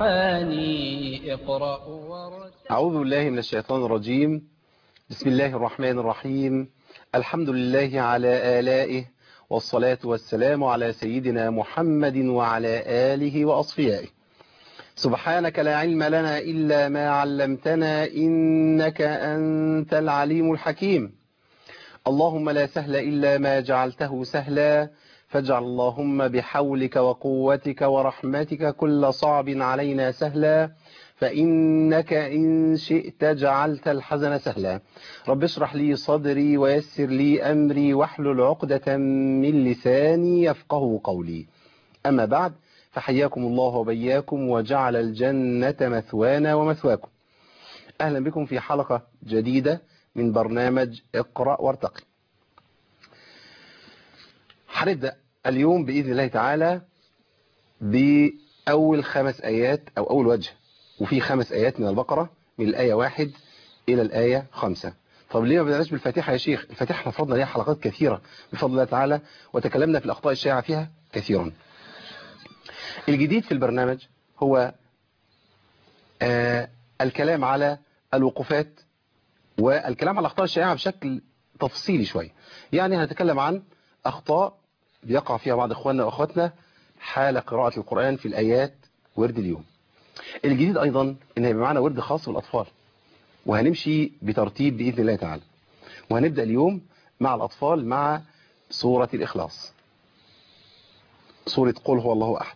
الريحان اقرأ ورتل أعوذ بالله من الشيطان الرجيم بسم الله الرحمن الرحيم الحمد لله على آلائه والصلاة والسلام على سيدنا محمد وعلى آله وأصفيائه سبحانك لا علم لنا إلا ما علمتنا إنك أنت العليم الحكيم اللهم لا سهل إلا ما جعلته سهلا فاجعل اللهم بحولك وقوتك ورحمتك كل صعب علينا سهلا فإنك إن شئت جعلت الحزن سهلا رب اشرح لي صدري ويسر لي أمري واحلل عقدة من لساني يفقه قولي أما بعد فحياكم الله وبياكم وجعل الجنة مثوانا ومثواكم أهلا بكم في حلقة جديدة من برنامج اقرأ وارتقي هنبدأ اليوم بإذن الله تعالى بأول خمس آيات أو أول وجه وفي خمس آيات من البقرة من الآية واحد إلى الآية خمسة طب ليه ما بدأناش بالفاتحة يا شيخ الفاتحة احنا فرضنا ليها حلقات كثيرة بفضل الله تعالى وتكلمنا في الأخطاء الشائعة فيها كثيرا الجديد في البرنامج هو آه الكلام على الوقوفات والكلام على الأخطاء الشائعة بشكل تفصيلي شوية يعني هنتكلم عن أخطاء بيقع فيها بعض إخواننا وأخواتنا حال قراءة القرآن في الآيات ورد اليوم الجديد أيضا إن هيبقى معنا ورد خاص بالأطفال وهنمشي بترتيب بإذن الله تعالى وهنبدأ اليوم مع الأطفال مع سورة الإخلاص سورة قل هو الله أحد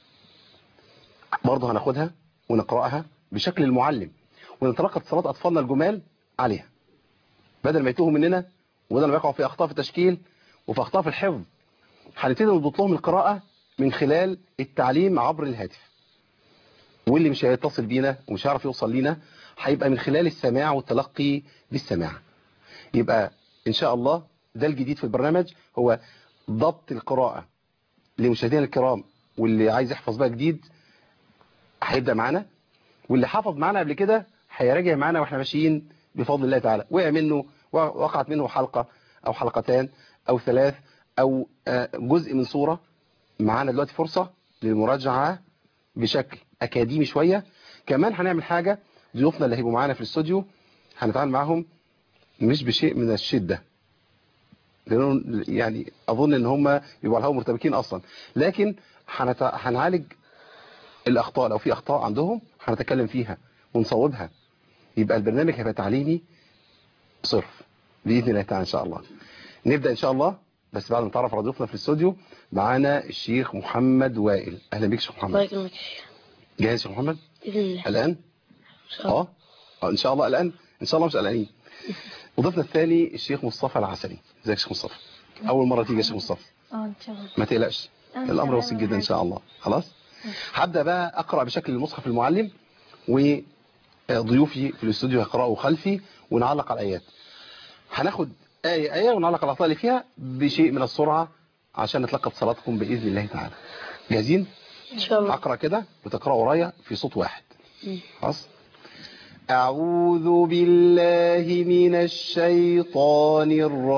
برضه هناخدها ونقرأها بشكل المعلم ونتلقى اتصالات أطفالنا الجمال عليها بدل ما يتوهوا مننا وبدل ما يقعوا في أخطاء في التشكيل وفي أخطاء في الحفظ هنبتدي نضبط لهم القراءة من خلال التعليم عبر الهاتف واللي مش هيتصل بينا ومش هيعرف يوصل لينا هيبقى من خلال السماع والتلقي بالسماع يبقى إن شاء الله ده الجديد في البرنامج هو ضبط القراءة لمشاهدينا الكرام واللي عايز يحفظ بقى جديد هيبدأ معانا واللي حفظ معانا قبل كده هيراجع معانا واحنا ماشيين بفضل الله تعالى وقع منه وقعت منه حلقة أو حلقتان أو ثلاث أو جزء من صورة معانا دلوقتي فرصة للمراجعة بشكل أكاديمي شوية كمان هنعمل حاجة ضيوفنا اللي هيبقوا معانا في الاستوديو هنتعامل معاهم مش بشيء من الشدة لأنه يعني أظن إن هم يبقوا على مرتبكين أصلا لكن هنت... هنعالج الأخطاء لو في أخطاء عندهم هنتكلم فيها ونصوبها يبقى البرنامج هيبقى تعليمي صرف بإذن الله تعالى إن شاء الله نبدأ إن شاء الله بس بعد ما نتعرف على ضيوفنا في الاستوديو معانا الشيخ محمد وائل أهلا بك شيخ محمد الله يكرمك جاهز يا شيخ محمد بإذن الله الآن اه آه، ان شاء الله الان ان شاء الله مش قلقانين وضيفنا الثاني الشيخ مصطفى العسلي ازيك يا شيخ مصطفى اول مره تيجي يا شيخ مصطفى اه ان شاء الله ما تقلقش أنا الامر مش بسيط قلقانة جدا ان ولا شاء الله خلاص هبدا بقى اقرا بشكل المصحف المعلم وضيوفي في الاستوديو هيقراوا خلفي ونعلق على الايات هناخد ايه ايه ونعلق على الاخطاء اللي فيها بشيء من السرعه عشان نتلقى اتصالاتكم باذن الله تعالى جاهزين إن شاء الله هقرا كده وتقراوا ورايا في صوت واحد مم. خلاص أعوذ بالله من الشيطان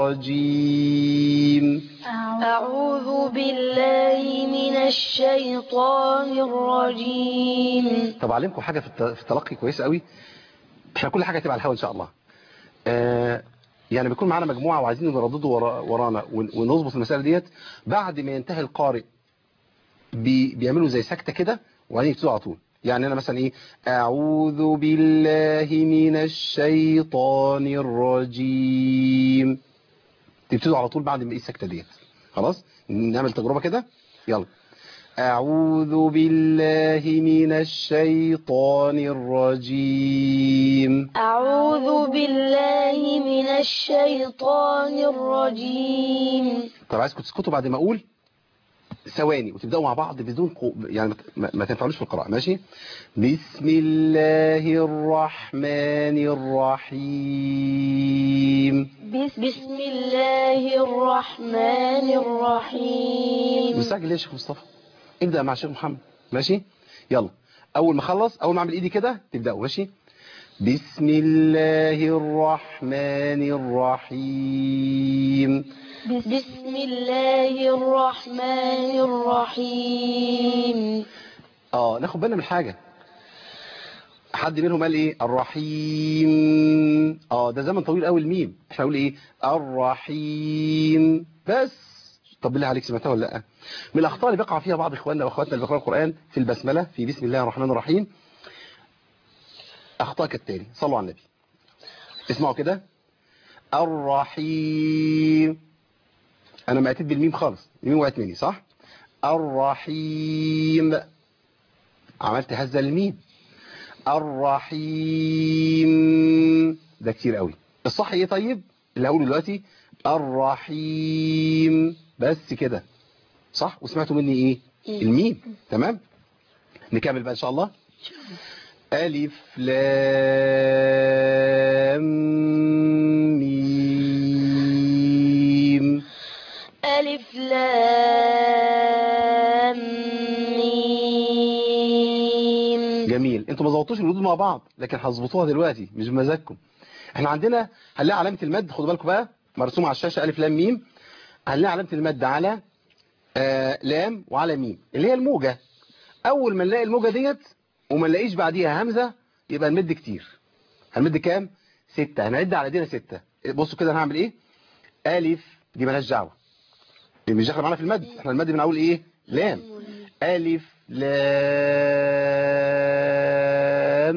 الرجيم أعوذ بالله من الشيطان الرجيم طب أعلمكم حاجة في الت- في التلقي كويسة قوي احنا كل حاجة هتبقى على الهوا إن شاء الله آه يعني بيكون معانا مجموعة وعايزين يرددوا ورا ورانا ون- ونظبط المسألة ديت بعد ما ينتهي القارئ بي بيعملوا زي سكتة كده وبعدين يبتدوا على طول يعني أنا مثلا إيه أعوذ بالله من الشيطان الرجيم تبتدوا على طول بعد ما ايه السكتة ديت خلاص نعمل تجربة كده يلا أعوذ بالله من الشيطان الرجيم أعوذ بالله من الشيطان الرجيم طب عايزكم تسكتوا بعد ما أقول ثواني وتبدأوا مع بعض بدون قو... يعني ما, ما تنفعلوش في القراءة ماشي بسم الله الرحمن الرحيم بسم الله الرحمن الرحيم مستعجل ليه يا شيخ مصطفى ابدأ مع الشيخ محمد ماشي يلا اول ما اخلص اول ما اعمل ايدي كده تبداوا ماشي بسم الله الرحمن الرحيم بسم الله الرحمن الرحيم اه ناخد بالنا من حاجة حد منهم قال ايه الرحيم اه ده زمن طويل قوي الميم احنا نقول ايه الرحيم بس طب بالله عليك سمعتها ولا لا من الاخطاء اللي بيقع فيها بعض اخواننا واخواتنا اللي بيقراوا القران في البسمله في بسم الله الرحمن الرحيم اخطاء كالتالي صلوا على النبي اسمعوا كده الرحيم انا ما اتيت بالميم خالص الميم وقعت مني صح الرحيم عملت هزه للميم الرحيم ده كتير قوي الصح ايه طيب اللي هقوله دلوقتي الرحيم بس كده صح وسمعتوا مني ايه الميم تمام نكمل بقى ان شاء الله ألف لام ميم ألف لام ميم جميل انتوا ما ظبطوش الردود مع بعض لكن هظبطوها دلوقتي مش بمزاجكم احنا عندنا هنلاقي علامة المد خدوا بالكم بقى مرسوم على الشاشة ألف لام ميم هنلاقي علامة المد على آه لام وعلى ميم اللي هي الموجة أول ما نلاقي الموجة ديت وما نلاقيش بعديها همزة يبقى نمد كتير هنمد كام؟ ستة هنعد على ايدينا ستة بصوا كده انا هعمل ايه؟ ألف دي مالهاش دعوة دي مش داخله معانا في المد احنا المد بنقول ايه؟ لام ألف لام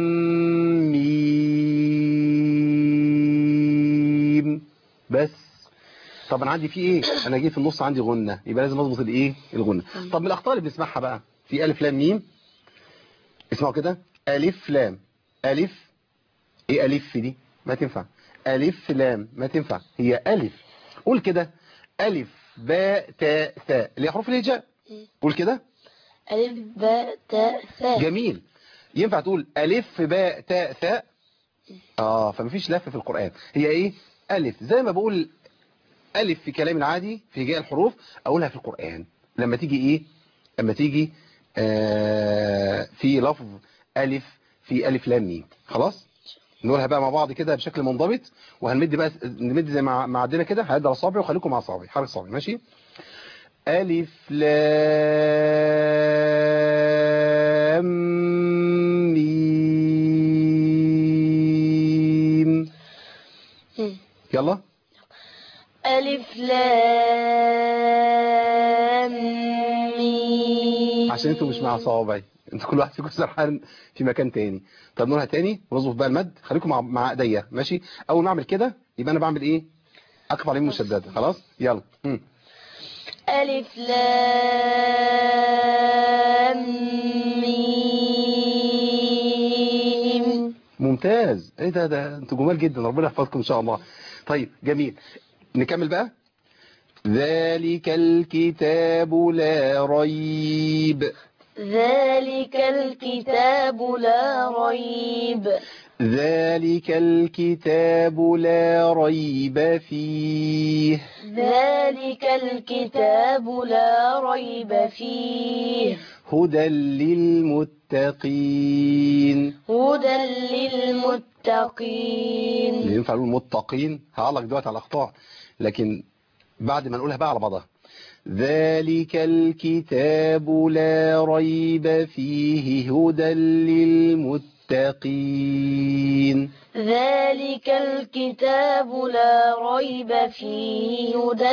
ميم بس طب انا عندي في ايه انا جيت في النص عندي غنة يبقى لازم اظبط الايه الغنة طب من الاخطاء اللي بنسمعها بقى في الف لام ميم اسمعوا كده الف لام الف ايه الف دي ما تنفع الف لام ما تنفع هي الف قول كده الف باء تاء ثاء اللي هي حروف الهجاء قول كده ألف باء تاء ثاء جميل ينفع تقول ألف باء تاء ثاء آه فمفيش لف في القرآن هي إيه ألف زي ما بقول ألف في كلام العادي في هجاء الحروف أقولها في القرآن لما تيجي إيه لما تيجي آه في لفظ ألف في ألف لام ميم خلاص نقولها بقى مع بعض كده بشكل منضبط وهنمد بقى نمد زي ما ما عندنا كده هعد على صابعي وخليكم مع صابعي حرك صابعي ماشي ألف لام ميم مم. يلا ألف لام ميم عشان انتوا مش مع صوابعي انتوا كل واحد فيكم سرحان في مكان تاني طب نقولها تاني ونظبط بقى المد خليكم مع مع ايديا ماشي اول ما اعمل كده يبقى انا بعمل ايه اقف عليه مشدده خلاص يلا مم. ألف لام ميم ممتاز ايه ده ده انتوا جمال جدا ربنا يحفظكم ان شاء الله طيب جميل نكمل بقى ذلك الكتاب لا ريب ذلك الكتاب لا ريب ذلك الكتاب لا ريب فيه ذلك الكتاب لا ريب فيه هدى للمتقين هدى للمتقين اللي ينفع نقول متقين هعلق دلوقتي على الاخطاء لكن بعد ما نقولها بقى على بعضها ذلك الكتاب لا ريب فيه هدى للمتقين ذلك الكتاب لا ريب فيه هدى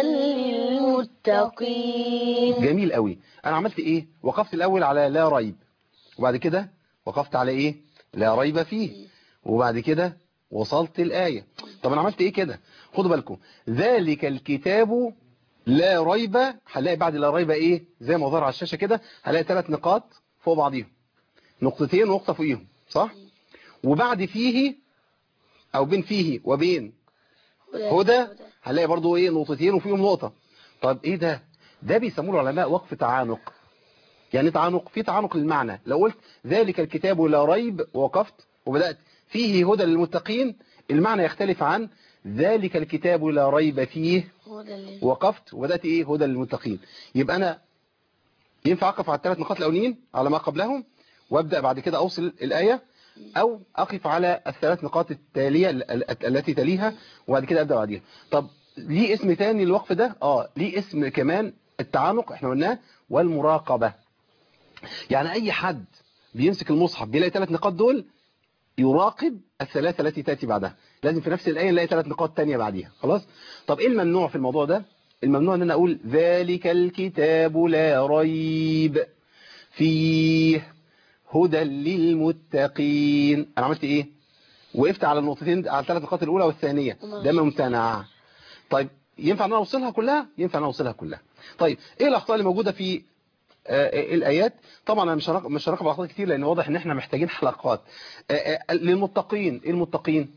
للمتقين جميل قوي انا عملت ايه وقفت الاول على لا ريب وبعد كده وقفت على ايه لا ريب فيه وبعد كده وصلت الآية طب انا عملت ايه كده خدوا بالكم ذلك الكتاب لا ريب هنلاقي بعد لا ريب ايه زي ما ظهر على الشاشة كده هنلاقي ثلاث نقاط فوق بعضيهم نقطتين ونقطة فوقيهم صح وبعد فيه او بين فيه وبين هدى هنلاقي برضو ايه نقطتين وفيهم نقطة طب ايه ده ده بيسموه العلماء وقف تعانق يعني تعانق في تعانق للمعنى لو قلت ذلك الكتاب لا ريب ووقفت وبدأت فيه هدى للمتقين المعنى يختلف عن ذلك الكتاب لا ريب فيه هدى لل- وقفت وبدأت ايه هدى للمتقين يبقى انا ينفع اقف على الثلاث نقاط الاولين على ما قبلهم وابدأ بعد كده اوصل الآية او اقف على الثلاث نقاط التالية ال- ال- التي تليها وبعد كده ابدأ بعديها طب ليه اسم تاني الوقف ده اه ليه اسم كمان التعانق احنا قلناه والمراقبة يعني اي حد بيمسك المصحف بيلاقي ثلاث نقاط دول يراقب الثلاثة التي تأتي بعدها لازم في نفس الآية نلاقي ثلاث نقاط تانية بعديها خلاص طب إيه الممنوع في الموضوع ده الممنوع أن أنا أقول ذلك الكتاب لا ريب فيه هدى للمتقين أنا عملت إيه وقفت على النقطتين على الثلاث نقاط الأولى والثانية ده ممتنع طيب ينفع أن أنا أوصلها كلها ينفع أن أنا أوصلها كلها طيب إيه الأخطاء اللي موجودة في آه، الآيات طبعا أنا مش هنق- مش هنقب أخطاء كتير لأن واضح إن إحنا محتاجين حلقات آه، آه، للمتقين إيه المتقين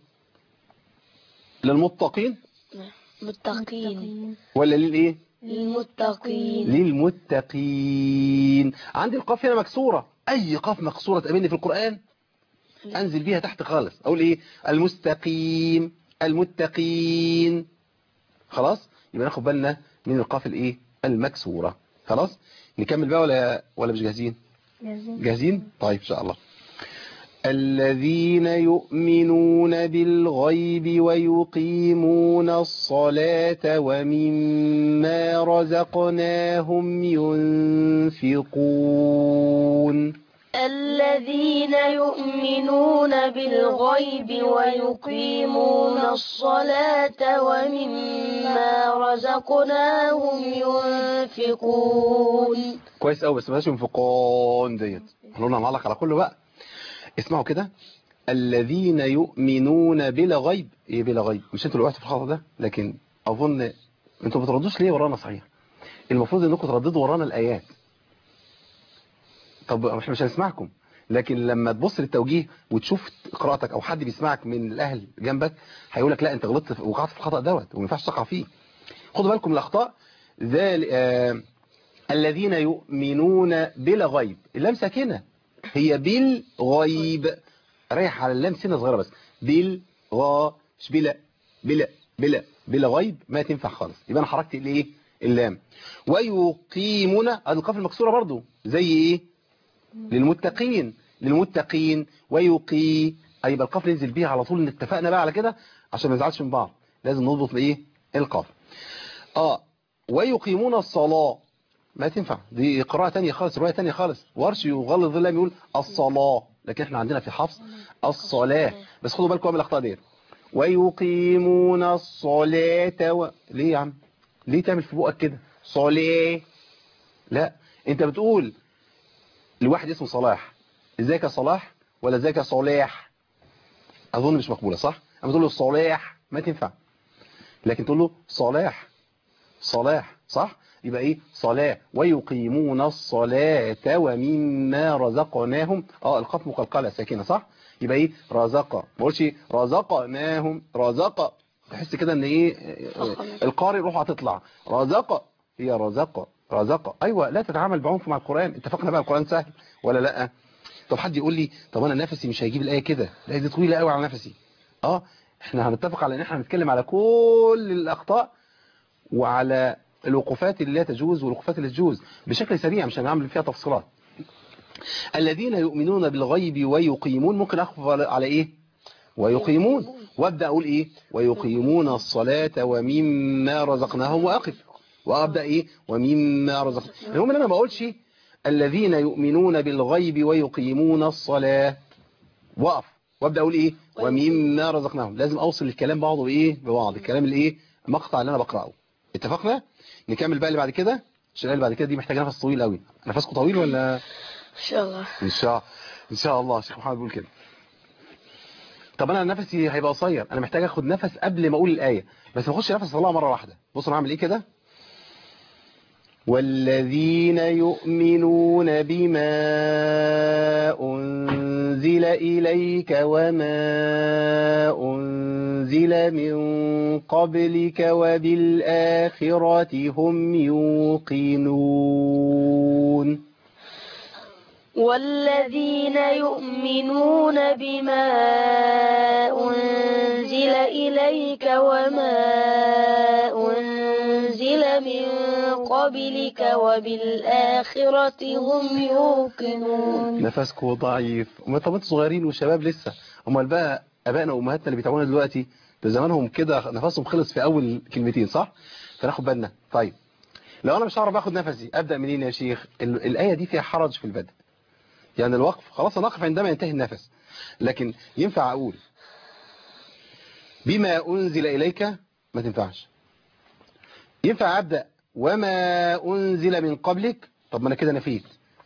للمتقين متقين ولا للإيه للمتقين للمتقين عندي القاف هنا مكسورة أي قاف مكسورة تقابلني في القرآن أنزل بيها تحت خالص أقول إيه المستقيم المتقين خلاص يبقى ناخد بالنا من القاف الإيه المكسورة خلاص نكمل بقى ولا ولا مش جاهزين جاهزين طيب إن شاء الله الذين يؤمنون بالغيب ويقيمون الصلاة ومما رزقناهم ينفقون الذين يؤمنون بالغيب ويقيمون الصلاة ومما رزقناهم ينفقون كويس قوي بس ماشي ينفقون ديت احنا قلنا هنعلق على كله بقى اسمعوا كده الذين يؤمنون بلا غيب ايه بلا غيب مش انتوا اللي وقعتوا في الخطأ ده لكن اظن انتوا ما بتردوش ليه ورانا صحيح المفروض انكم ترددوا ورانا الايات طب احنا مش هنسمعكم لكن لما تبص للتوجيه وتشوف قراءتك او حد بيسمعك من الاهل جنبك هيقول لك لا انت غلطت في- وقعت في الخطأ دوت وما ينفعش تقع فيه خدوا بالكم من الاخطاء ذلك آه الذين يؤمنون بلا غيب اللام ساكنه هي بالغيب رايح على اللام سنه صغيره بس بالغا مش بلا بلا بلا بلا غيب ما تنفع خالص يبقى انا حركت الايه اللام ويقيمون ادي القاف المكسوره برضو زي ايه للمتقين للمتقين ويقي ايبقى القاف ننزل بيها على طول اتفقنا بقى على كده عشان ما نزعلش من بعض لازم نضبط الايه القاف اه ويقيمون الصلاه ما تنفع دي قراءة تانية خالص رواية تانية خالص ورش يغلظ اللام يقول الصلاة لكن احنا عندنا في حفص الصلاة بس خدوا بالكم من الأخطاء ديت ويقيمون الصلاة و... ليه يا عم ليه تعمل في بقك كده صلاة لا انت بتقول لواحد اسمه صلاح ازيك يا صلاح ولا ازيك يا صلاح اظن مش مقبولة صح اما تقول له صلاح ما تنفع لكن تقول له صلاح صلاح صح يبقى ايه صلاة ويقيمون الصلاة ومما رزقناهم اه القاف مقلقلة ساكنة صح يبقى ايه رزق ما قولش رزقناهم رزق تحس كده ان ايه آه، القارئ روحه هتطلع رزق هي رزق رزق ايوه لا تتعامل بعنف مع القرآن اتفقنا بقى القرآن سهل ولا لا طب حد يقول لي طب انا نفسي مش هيجيب الايه كده لا دي طويله قوي على نفسي اه احنا هنتفق على ان احنا هنتكلم على كل الاخطاء وعلى الوقوفات اللي لا تجوز والوقوفات اللي تجوز بشكل سريع مش هنعمل فيها تفصيلات الذين يؤمنون بالغيب ويقيمون ممكن اخف على على ايه ويقيمون وابدا اقول ايه ويقيمون الصلاه ومما رزقناهم واقف وابدا ايه ومما رزقناهم المهم ان انا ما اقولش الذين يؤمنون بالغيب ويقيمون الصلاه وقف وابدا اقول ايه ومما رزقناهم لازم اوصل الكلام بعضه بايه ببعض الكلام الايه المقطع اللي انا بقراه اتفقنا نكمل بقى اللي بعد كده عشان اللي بعد كده دي محتاجه نفس طويل قوي نفسكم طويل ولا إن شاء الله ان شاء ان شاء الله شيخ محمد بيقول كده طب انا نفسي هيبقى قصير انا محتاج اخد نفس قبل ما اقول الايه بس ما اخدش نفس طلعه مره واحده بصوا انا هعمل ايه كده والذين يؤمنون بما أنزل إليك وما أنزل من قبلك وبالآخرة هم يوقنون والذين يؤمنون بما أنزل إليك وما أنزل من قبلك وبالآخرة هم يوقنون نفسكم ضعيف وما طب انتوا صغيرين وشباب لسه امال بقى ابائنا وامهاتنا اللي بيتعبونا دلوقتي ده زمانهم كده نفسهم خلص في اول كلمتين صح فناخد بالنا طيب لو انا مش هعرف اخد نفسي ابدا منين يا شيخ ال- الايه دي فيها حرج في البدء يعني الوقف خلاص نقف عندما ينتهي النفس لكن ينفع اقول بما انزل اليك ما تنفعش ينفع ابدا وما انزل من قبلك طب ما انا كده نفيت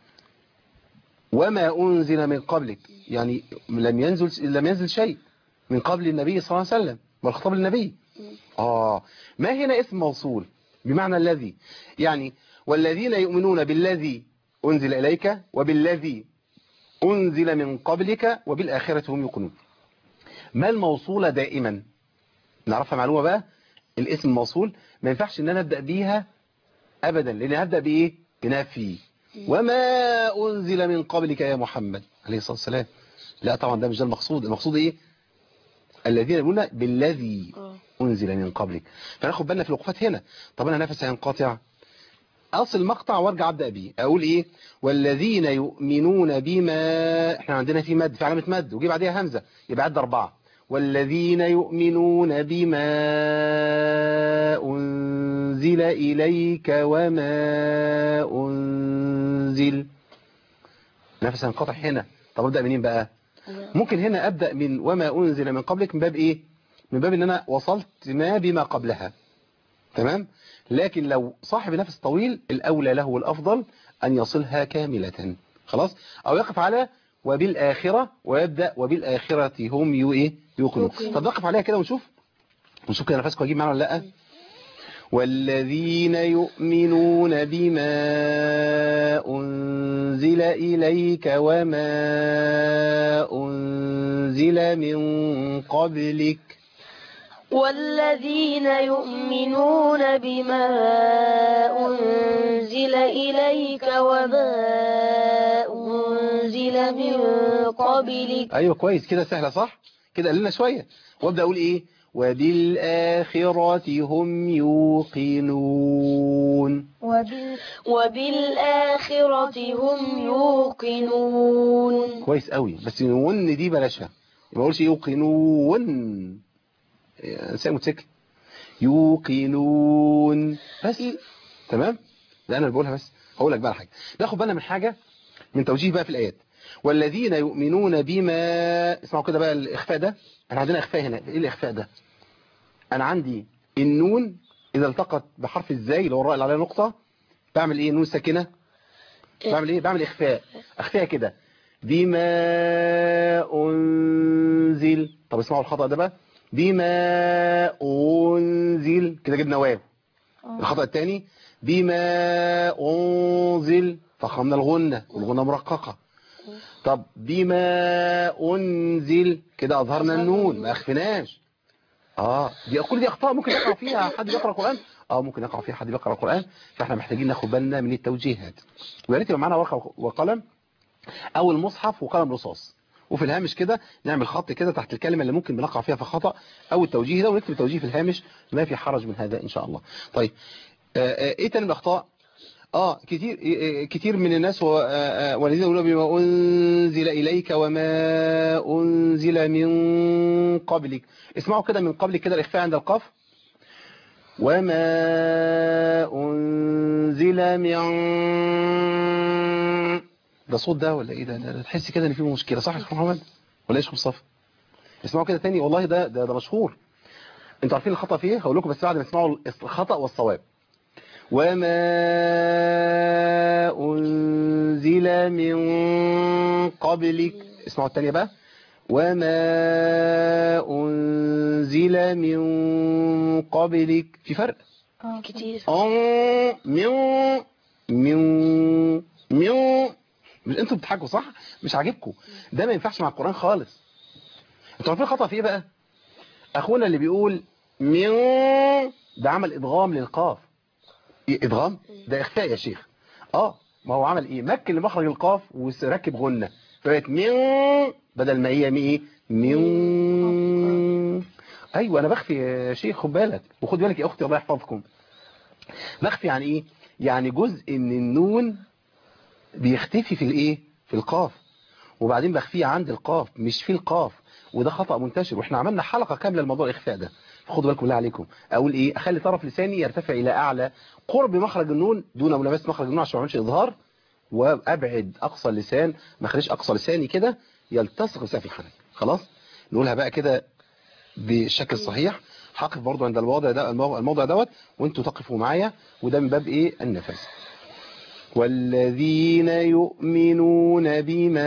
وما انزل من قبلك يعني لم ينزل لم ينزل شيء من قبل النبي صلى الله عليه وسلم والخطاب للنبي اه ما هنا اسم موصول بمعنى الذي يعني والذين يؤمنون بالذي انزل اليك وبالذي انزل من قبلك وبالاخره هم يوقنون ما الموصوله دائما نعرفها معلومه بقى الاسم الموصول ما ينفعش ان انا ابدا بيها ابدا لان هبدا بايه بنفي وما انزل من قبلك يا محمد عليه الصلاه والسلام لا طبعا ده مش ده المقصود المقصود ايه الذين يقولون بالذي آه. انزل من قبلك فناخد بالنا في الوقفات هنا طب انا نفسي هينقطع اصل المقطع وارجع ابدا بيه اقول ايه والذين يؤمنون بما احنا عندنا في مد في علامه مد وجي بعديها همزه يبقى عد اربعه والذين يؤمنون بما انزل اليك وما انزل نفس هينقطع هنا طب ابدا منين بقى ممكن هنا ابدا من وما انزل من قبلك من باب ايه من باب ان انا وصلت ما بما قبلها تمام لكن لو صاحب نفس طويل الأولى له والأفضل أن يصلها كاملة خلاص أو يقف على وبالآخرة ويبدأ وبالآخرة هم يو إيه يوقنون يوقنون. طب نقف عليها كده ونشوف ونشوف كده نفسكم هجيب معنا ولا لا والذين يؤمنون بما أنزل إليك وما أنزل من قبلك والذين يؤمنون بما أنزل إليك وما أنزل من قبلك ايوه كويس كده سهله صح كده قلنا شويه وابدا اقول ايه وبالاخره هم يوقنون وبال... وبالآخرة هم يوقنون كويس قوي بس ون دي بلاشها ما اقولش يوقنون انسان متسكت يوقنون بس تمام ده انا اللي بقولها بس هقول لك بقى على حاجه ناخد بالنا من حاجه من توجيه بقى في الايات والذين يؤمنون بما اسمعوا كده بقى الاخفاء ده احنا عندنا اخفاء هنا ايه الاخفاء ده انا عندي النون اذا التقت بحرف الزاي اللي هو الراء اللي عليها نقطه بعمل ايه نون ساكنه بعمل ايه بعمل اخفاء اخفاء كده بما انزل طب اسمعوا الخطا ده بقى بما انزل كده جبنا واو الخطا الثاني بما انزل فخمنا الغنه والغنه مرققه طب بما انزل كده اظهرنا النون ما اخفناش اه دي كل دي اخطاء ممكن يقع فيها حد بيقرا القران اه ممكن يقع فيها حد بيقرا القران فاحنا محتاجين ناخد بالنا من التوجيهات ويا ريت يبقى معانا ورقه وقلم او المصحف وقلم رصاص وفي الهامش كده نعمل خط كده تحت الكلمه اللي ممكن بنقع فيها في خطا او التوجيه ده ونكتب التوجيه في الهامش ما في حرج من هذا ان شاء الله طيب آه، آه، ايه تاني من الاخطاء اه كتير آه، آه، كتير من الناس و- آه، آه، والذين يقولون بما انزل اليك وما انزل من قبلك اسمعوا كده من قبلك كده الاخفاء عند القاف وما انزل من ده صوت ده ولا ايه ده, ده, ده تحس كده ان في مشكله صح يا شيخ محمد ولا ايش مصطفى اسمعوا كده تاني والله ده ده, ده مشهور انتوا عارفين الخطا فيه هقول لكم بس بعد ما تسمعوا الخطا والصواب وما انزل من قبلك اسمعوا الثانيه بقى وما انزل من قبلك في فرق كتير آه، ميو ميو ميو مش انتوا بتضحكوا صح مش عاجبكم ده ما ينفعش مع القرآن خالص انتوا عارفين الخطأ في ايه بقى اخونا اللي بيقول ميو ده عمل ادغام للقاف إيه ادغام ده اخفاء يا شيخ اه ما هو عمل ايه مكن لمخرج القاف وركب غنة فبقت ميو بدل ما هي مي ميو ايوه انا بخفي يا شيخ خد بالك وخد بالك يا اختي الله يحفظكم مخفي يعني ايه يعني جزء من النون بيختفي في الايه في القاف وبعدين بخفيه عند القاف مش في القاف وده خطأ منتشر واحنا عملنا حلقة كاملة لموضوع الاخفاء ده خدوا بالكم بالله عليكم اقول ايه اخلي طرف لساني يرتفع الى اعلى قرب مخرج النون دون ملامسه مخرج النون عشان ما اعملش اظهار وابعد اقصى اللسان ما خليش اقصى لساني كده يلتصق بسقف الحنك خلاص نقولها بقى كده بالشكل الصحيح هقف برضو عند الوضع ده الموضع الموضع دوت وانتوا تقفوا معايا وده من باب ايه النفس والذين يؤمنون بما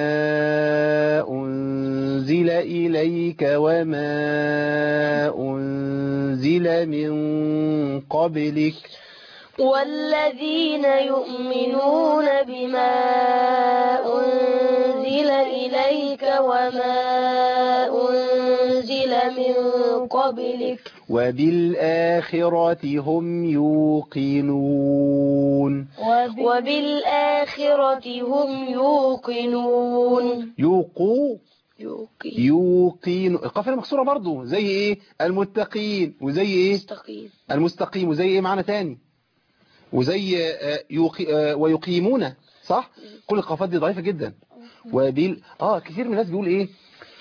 أنزل إليك وما أنزل من قبلك والذين يؤمنون بما أنزل إليك وما أنزل من قبلك وبالآخرة هم يوقنون وبالآخرة هم يوقنون يوقو يوقن يوقين القافية مكسورة برضو زي ايه المتقين وزي ايه مستقيم المستقيم وزي ايه معنى تاني وزي آه، يوقي آه، ويقيمون صح كل القافات دي ضعيفة جدا وبال اه كثير من الناس بيقول ايه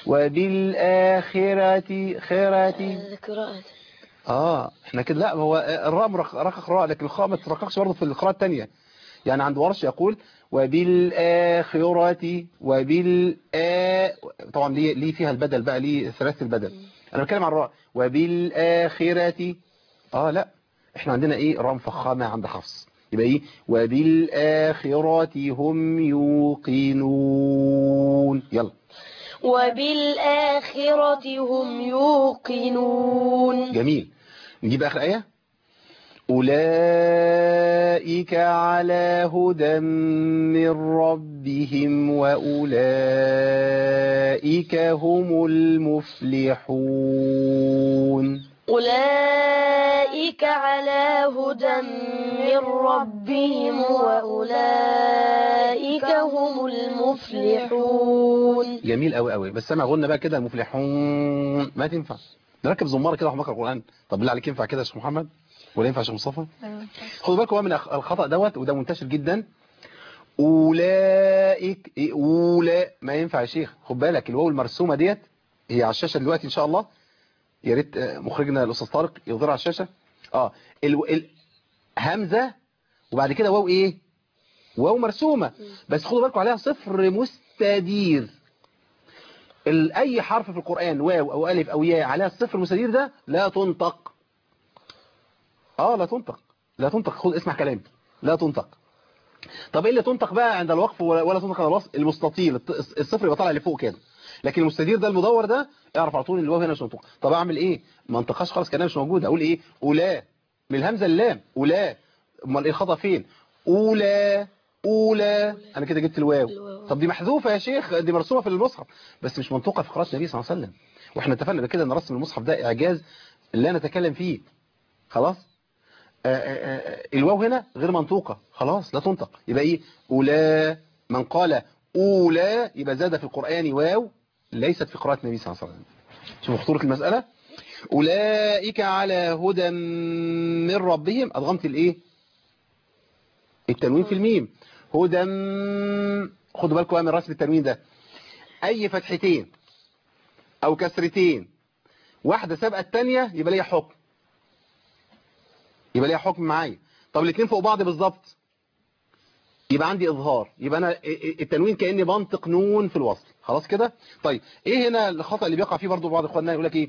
وبالآخرة خيرة قراءة اه احنا كده لا هو الراء مرق- رقق راء لكن الخاء ما ترققش برضه في القراءة الثانية يعني عند ورش يقول وبالآخرة وبالآ طبعا ليه ليه فيها البدل بقى ليه ثلاثة البدل انا بتكلم عن الراء وبالآخرة اه لا احنا عندنا ايه راء مفخمة عند حفص يبقى ايه وبالآخرة هم يوقنون يلا وبالآخرة هم يوقنون جميل نجيب آخر آية أولئك على هدى من ربهم وأولئك هم المفلحون أولئك على هدى من ربهم وأولئك هم المفلحون جميل قوي قوي بس سامع غنى بقى كده المفلحون ما تنفع نركب زمارة كده وحماك القرآن طب بالله عليك ينفع كده يا شيخ محمد ولا ينفع يا شيخ مصطفى خدوا بالكم بقى من الخطأ دوت وده منتشر جدا أولئك إيه أولى ما ينفع يا شيخ خد بالك الواو المرسومة ديت هي على الشاشة دلوقتي إن شاء الله يا ريت آه، مخرجنا الأستاذ طارق يظهرها على الشاشة اه ال... ال... همزة وبعد كده واو إيه واو مرسومة بس خدوا بالكم عليها صفر مستدير ال... أي حرف في القرآن واو أو ألف أو ياء عليها الصفر المستدير ده لا تنطق اه لا تنطق لا تنطق خد اسمع كلامي لا تنطق طب ايه اللي تنطق بقى عند الوقف ولا, ولا تنطق عند الوصف المستطيل الط- الصفر يبقى طالع لفوق كده لكن المستدير ده المدور ده اعرف على طول ان الواو هنا مش منطوق طب اعمل ايه ما انطقهاش خالص كلام مش موجود اقول ايه اولا من الهمزه اللام اولا امال ايه الخطا فين اولا اولا انا كده جبت الواو الواو. طب دي محذوفه يا شيخ دي مرسومه في المصحف بس مش منطوقه في قراءه النبي صلى الله عليه وسلم واحنا اتفقنا بكده ان رسم المصحف ده اعجاز لا نتكلم فيه خلاص آه، آه، آه، الواو هنا غير منطوقة خلاص لا تنطق يبقى ايه أولى من قال أولى يبقى زاد في القرآن واو ليست في قراءة النبي صلى الله عليه وسلم شوفوا خطورة المسألة أولئك على هدى من ربهم أضغمت الايه التنوين في الميم هدى خدوا بالكم بقى من رسم التنوين ده أي فتحتين أو كسرتين واحدة سابقة التانية يبقى ليها حكم يبقى ليها حكم معايا طب الاثنين فوق بعض بالظبط يبقى عندي اظهار يبقى انا التنوين كاني بنطق نون في الوصل خلاص كده طيب ايه هنا الخطا اللي بيقع فيه برضو بعض اخواننا يقول لك ايه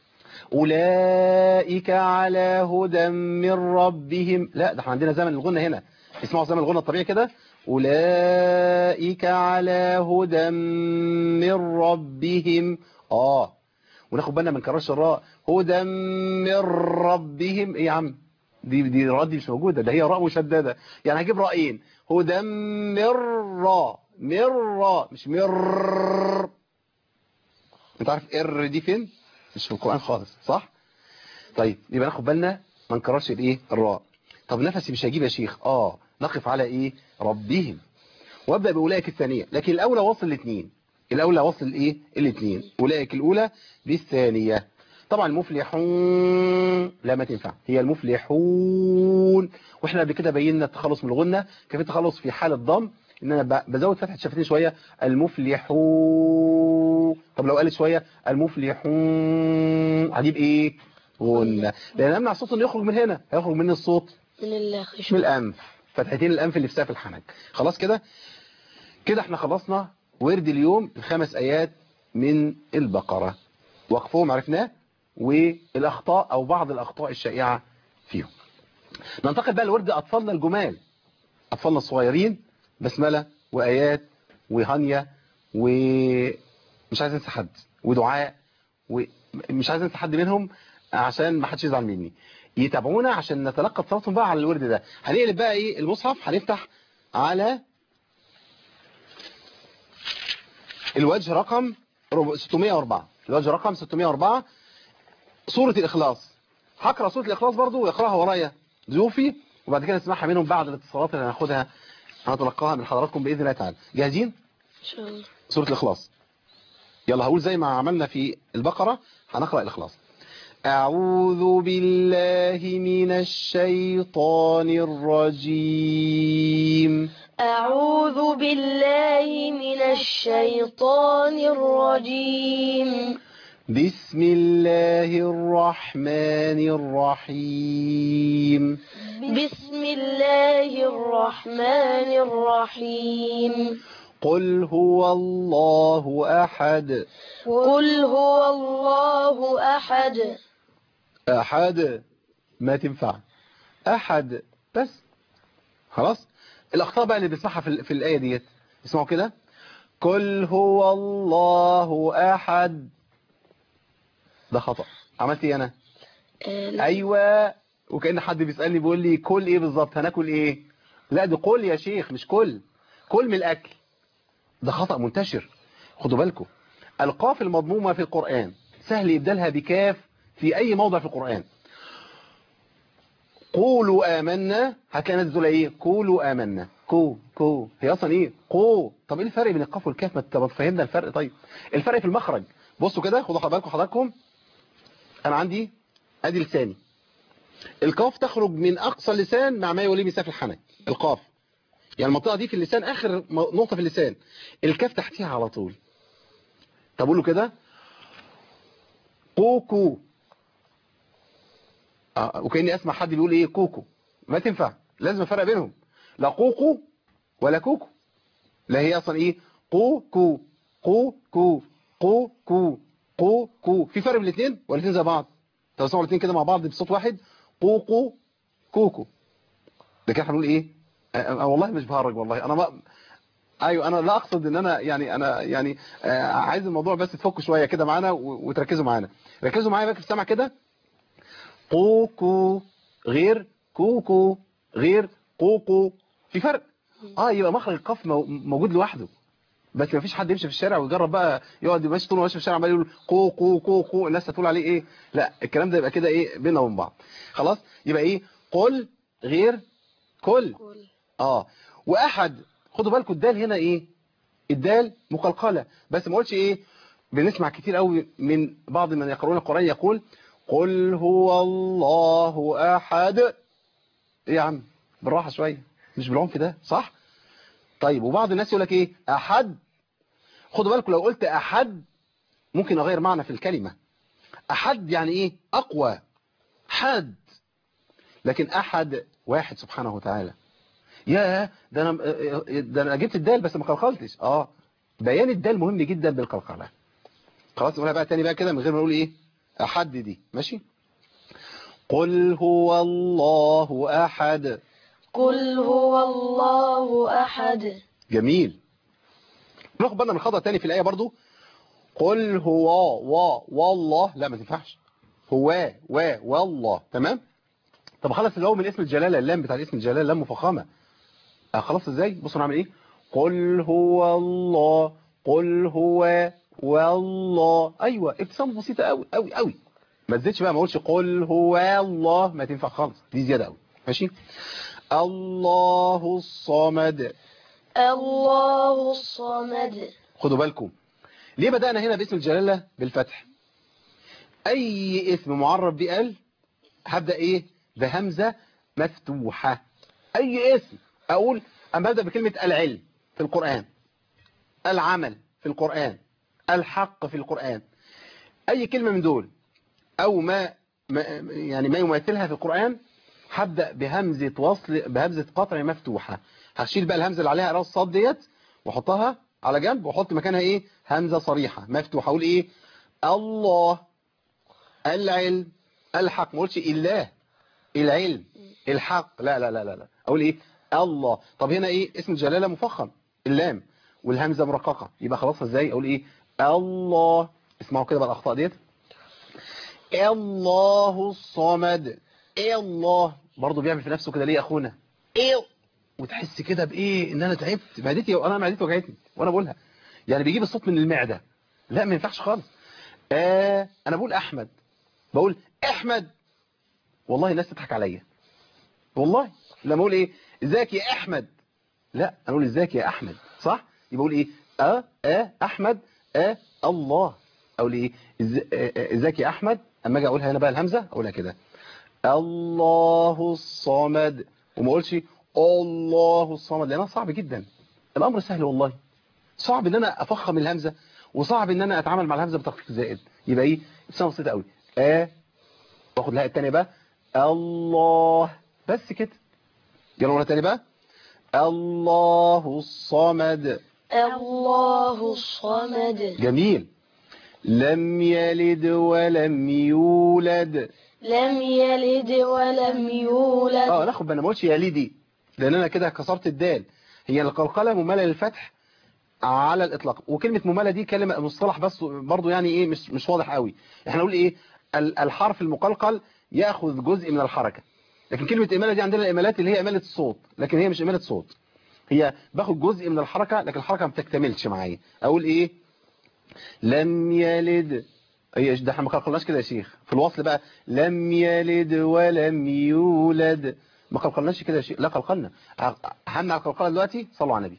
اولئك على هدى من ربهم لا ده احنا عندنا زمن الغنى هنا اسمعوا زمن الغنى الطبيعي كده اولئك على هدى من ربهم اه وناخد بالنا من كراش الراء هدى من ربهم ايه يا عم دي دي راء دي مش موجوده ده هي راء مشدده يعني هجيب راءين هدى من راء من راء مش مر انت عارف ار دي فين مش في القران خالص صح طيب يبقى ناخد بالنا ما نكررش الايه الراء طب نفسي مش هجيب يا شيخ اه نقف على ايه ربهم وابدا باولئك الثانيه لكن الاولى وصل الاثنين الاولى وصل الايه الاثنين اولئك الاولى بالثانيه طبعا المفلحون لا ما تنفع هي المفلحون واحنا قبل كده بينا التخلص من الغنة كيف التخلص في حال الضم ان انا ب- بزود فتحة شفتين شوية المفلحون طب لو قالت شوية المفلحون هجيب ايه غنة لان امنع الصوت انه يخرج من هنا هيخرج من الصوت من مش الخشب من الانف فتحتين الانف اللي في سقف الحنك خلاص كده كده احنا خلصنا ورد اليوم الخمس ايات من البقرة وقفهم عرفناه والاخطاء او بعض الاخطاء الشائعة فيهم ننتقل بقى لورد اطفالنا الجمال اطفالنا الصغيرين بسملة وايات وهانيا ومش عايز انسى حد ودعاء ومش عايز انسى حد منهم عشان ما حدش يزعل مني يتابعونا عشان نتلقى اتصالاتهم بقى على الورد ده هنقلب بقى ايه المصحف هنفتح على الوجه رقم 604 الوجه رقم 604 سورة الإخلاص هقرأ سورة الإخلاص برضو ويقرأها ورايا ضيوفي وبعد كده نسمعها منهم بعد الاتصالات اللي هناخدها هنتلقاها من حضراتكم بإذن الله تعالى جاهزين؟ إن شاء الله سورة الإخلاص يلا هقول زي ما عملنا في البقرة هنقرأ الإخلاص أعوذ بالله من الشيطان الرجيم أعوذ بالله من الشيطان الرجيم بسم الله الرحمن الرحيم بسم الله الرحمن الرحيم قل هو الله أحد قل هو الله أحد أحد ما تنفع أحد بس خلاص الأخطاء بقى اللي بنسمعها في, في الآية ديت اسمعوا كده قل هو الله أحد ده خطأ عملت ايه أنا أيوة وكأن حد بيسألني بيقول لي كل إيه بالظبط هناكل إيه لا ده قل يا شيخ مش كل كل من الأكل ده خطأ منتشر خدوا بالكم القاف المضمومة في القرآن سهل إبدالها بكاف في أي موضع في القرآن قولوا آمنا هتلاقي ناس بتقول ايه قولوا آمنا كو كو هي اصلا ايه قو طب ايه الفرق بين القاف والكاف ما تبقى فهمنا الفرق طيب الفرق في المخرج بصوا كده خدوا بالكم حضراتكم انا عندي ادي لساني القاف تخرج من اقصى اللسان مع ما يوليه مسافه الحنك القاف يعني المنطقه دي في اللسان اخر نقطه في اللسان الكاف تحتيها على طول طب قولوا كده كوكو آه وكأني اسمع حد بيقول ايه كوكو ما تنفع لازم افرق بينهم لا قوقو ولا كوكو لا هي اصلا ايه قوكو قوكو قوكو قوكو في فرق بين الاثنين ولا الاثنين زي بعض طب اسمعوا الاثنين كده مع بعض بصوت واحد قوقو كوكو ده كده هنقول ايه أه والله مش بهرج والله انا ما ايوه انا لا اقصد ان انا يعني انا يعني آه عايز الموضوع بس تفكوا شويه كده معانا وتركزوا معانا ركزوا معايا بقى في السمع كده قوكو غير كوكو غير قوقو في فرق اه يبقى مخرج القاف موجود لوحده بس ما فيش حد يمشي في الشارع ويجرب بقى يقعد ماشي طول ماشي في الشارع عمال يقول قو قو قو قو الناس هتقول عليه ايه لا الكلام ده يبقى كده ايه بيننا وبين بعض خلاص يبقى ايه قل غير كل اه واحد خدوا بالكم الدال هنا ايه الدال مقلقله بس ما قلتش ايه بنسمع كتير قوي من بعض من يقرؤون القران يقول قل هو الله احد ايه يا عم بالراحه شويه مش بالعنف ده صح طيب وبعض الناس يقول لك ايه احد خدوا بالكم لو قلت احد ممكن اغير معنى في الكلمه احد يعني ايه اقوى حد لكن احد واحد سبحانه وتعالى يا ده انا ده انا جبت الدال بس ما قلقلتش اه بيان الدال مهم جدا بالقلقله خلاص نقولها بقى تاني بقى كده من غير ما نقول ايه احد دي ماشي قل هو الله احد قل هو الله أحد جميل ناخد بالنا من خطأ تاني في الآية برضو قل هو و والله لا ما تنفعش هو و والله تمام طب خلص الواو من اسم الجلالة اللام بتاع اسم الجلالة لام مفخمة آه خلاص ازاي بصوا نعمل ايه قل هو الله قل هو والله ايوه ابتسامه بسيطه قوي قوي قوي ما تزيدش بقى ما اقولش قل هو الله ما تنفع خالص دي زياده قوي ماشي الله الصمد الله الصمد خدوا بالكم ليه بدأنا هنا باسم الجلالة بالفتح أي اسم معرب بقال هبدأ إيه بهمزة مفتوحة أي اسم أقول أما أبدأ بكلمة العلم في القرآن العمل في القرآن الحق في القرآن أي كلمة من دول أو ما, ما يعني ما يماثلها في القرآن هبدأ بهمزة وصل بهمزة قطع مفتوحة هشيل بقى الهمزة اللي عليها راس صاد ديت واحطها على جنب واحط مكانها ايه همزة صريحة مفتوحة اقول ايه الله العلم الحق ما اقولش الله العلم الحق لا لا لا لا لا اقول ايه الله طب هنا ايه اسم جلالة مفخم اللام والهمزة مرققة يبقى خلاص ازاي اقول ايه الله اسمعوا كده بقى الاخطاء ديت الله الصمد ايه الله برضه بيعمل في نفسه كده ليه يا اخونا ايه وتحس كده بايه ان انا تعبت معدتي انا معدتي وجعتني وانا بقولها يعني بيجيب الصوت من المعده لا ما ينفعش خالص آه انا بقول احمد بقول احمد والله الناس تضحك عليا والله لما اقول ايه ازيك يا احمد لا انا اقول ازيك يا احمد صح يبقى اقول ايه اه اه احمد اه الله اقول ايه إز- آه، آه، ازيك يا احمد اما اجي اقولها هنا بقى الهمزه اقولها كده الله الصمد وما اقولش الله الصمد لانها صعب جدا الامر سهل والله صعب ان انا افخم الهمزه وصعب ان انا اتعامل مع الهمزه بتخفيف زائد يبقى ايه بسنه بسيطه قوي ا واخد الهاء الثانيه بقى الله بس كده يلا مره ثانيه بقى الله الصمد الله الصمد جميل لم يلد ولم يولد لم يلد ولم يولد اه ناخد بالنا ما قلتش يلدي لان انا كده كسرت الدال هي القلقله مماله للفتح على الاطلاق وكلمه مماله دي كلمه مصطلح بس برضو يعني ايه مش مش واضح قوي احنا نقول ايه ال- الحرف المقلقل ياخذ جزء من الحركه لكن كلمه اماله دي عندنا الامالات اللي هي اماله الصوت لكن هي مش اماله صوت هي باخد جزء من الحركه لكن الحركه ما بتكتملش معايا اقول ايه لم يلد هي ده احنا ما قلقلناش كده يا شيخ في الوصل بقى لم يلد ولم يولد ما قلقلناش كده يا شيخ لا قلقلنا همنا على القلقله دلوقتي صلوا على النبي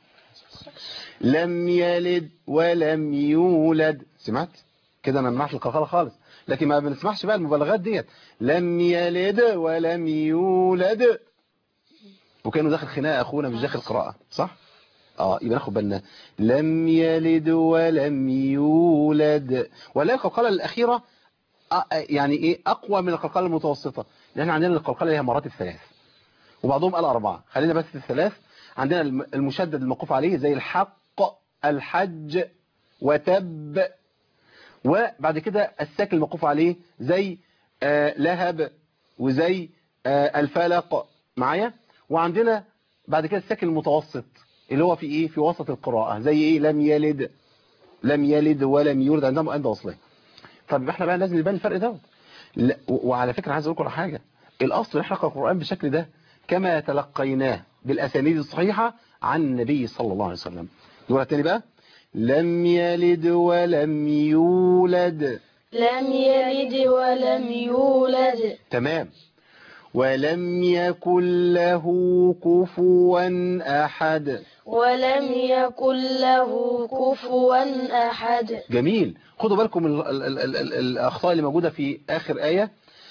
لم يلد ولم يولد سمعت كده ما منعش القلقله خالص لكن ما بنسمعش بقى المبالغات ديت لم يلد ولم يولد وكانه داخل خناقه اخونا مش داخل قراءه صح اه يبقى ناخد بالنا لم يلد ولم يولد ولا القلقله الاخيره آه، يعني ايه اقوى من القلقله المتوسطه لان احنا عندنا القلقله ليها مراتب ثلاث وبعضهم قال اربعه خلينا بس في الثلاث عندنا الم- المشدد الموقوف عليه زي الحق الحج وتب وبعد كده الساكن الموقوف عليه زي آه، لهب وزي آه، الفلق معايا وعندنا بعد كده الساكن المتوسط اللي هو في ايه في وسط القراءة زي ايه لم يلد لم يلد ولم يولد عندهم عند وصلين طب يبقى احنا بقى لازم يبان الفرق دوت لا، و- وعلى فكرة عايز اقول لكم على حاجة الاصل ان احنا نقرا القرآن بالشكل ده كما تلقيناه بالاسانيد الصحيحة عن النبي صلى الله عليه وسلم نقول التاني بقى لم يلد ولم يولد لم يلد ولم يولد تمام ولم يكن له كفوا أحد ولم يكن له كفوا أحد جميل خدوا بالكم ال ال ال ال ال الأخطاء اللي موجودة في آخر آية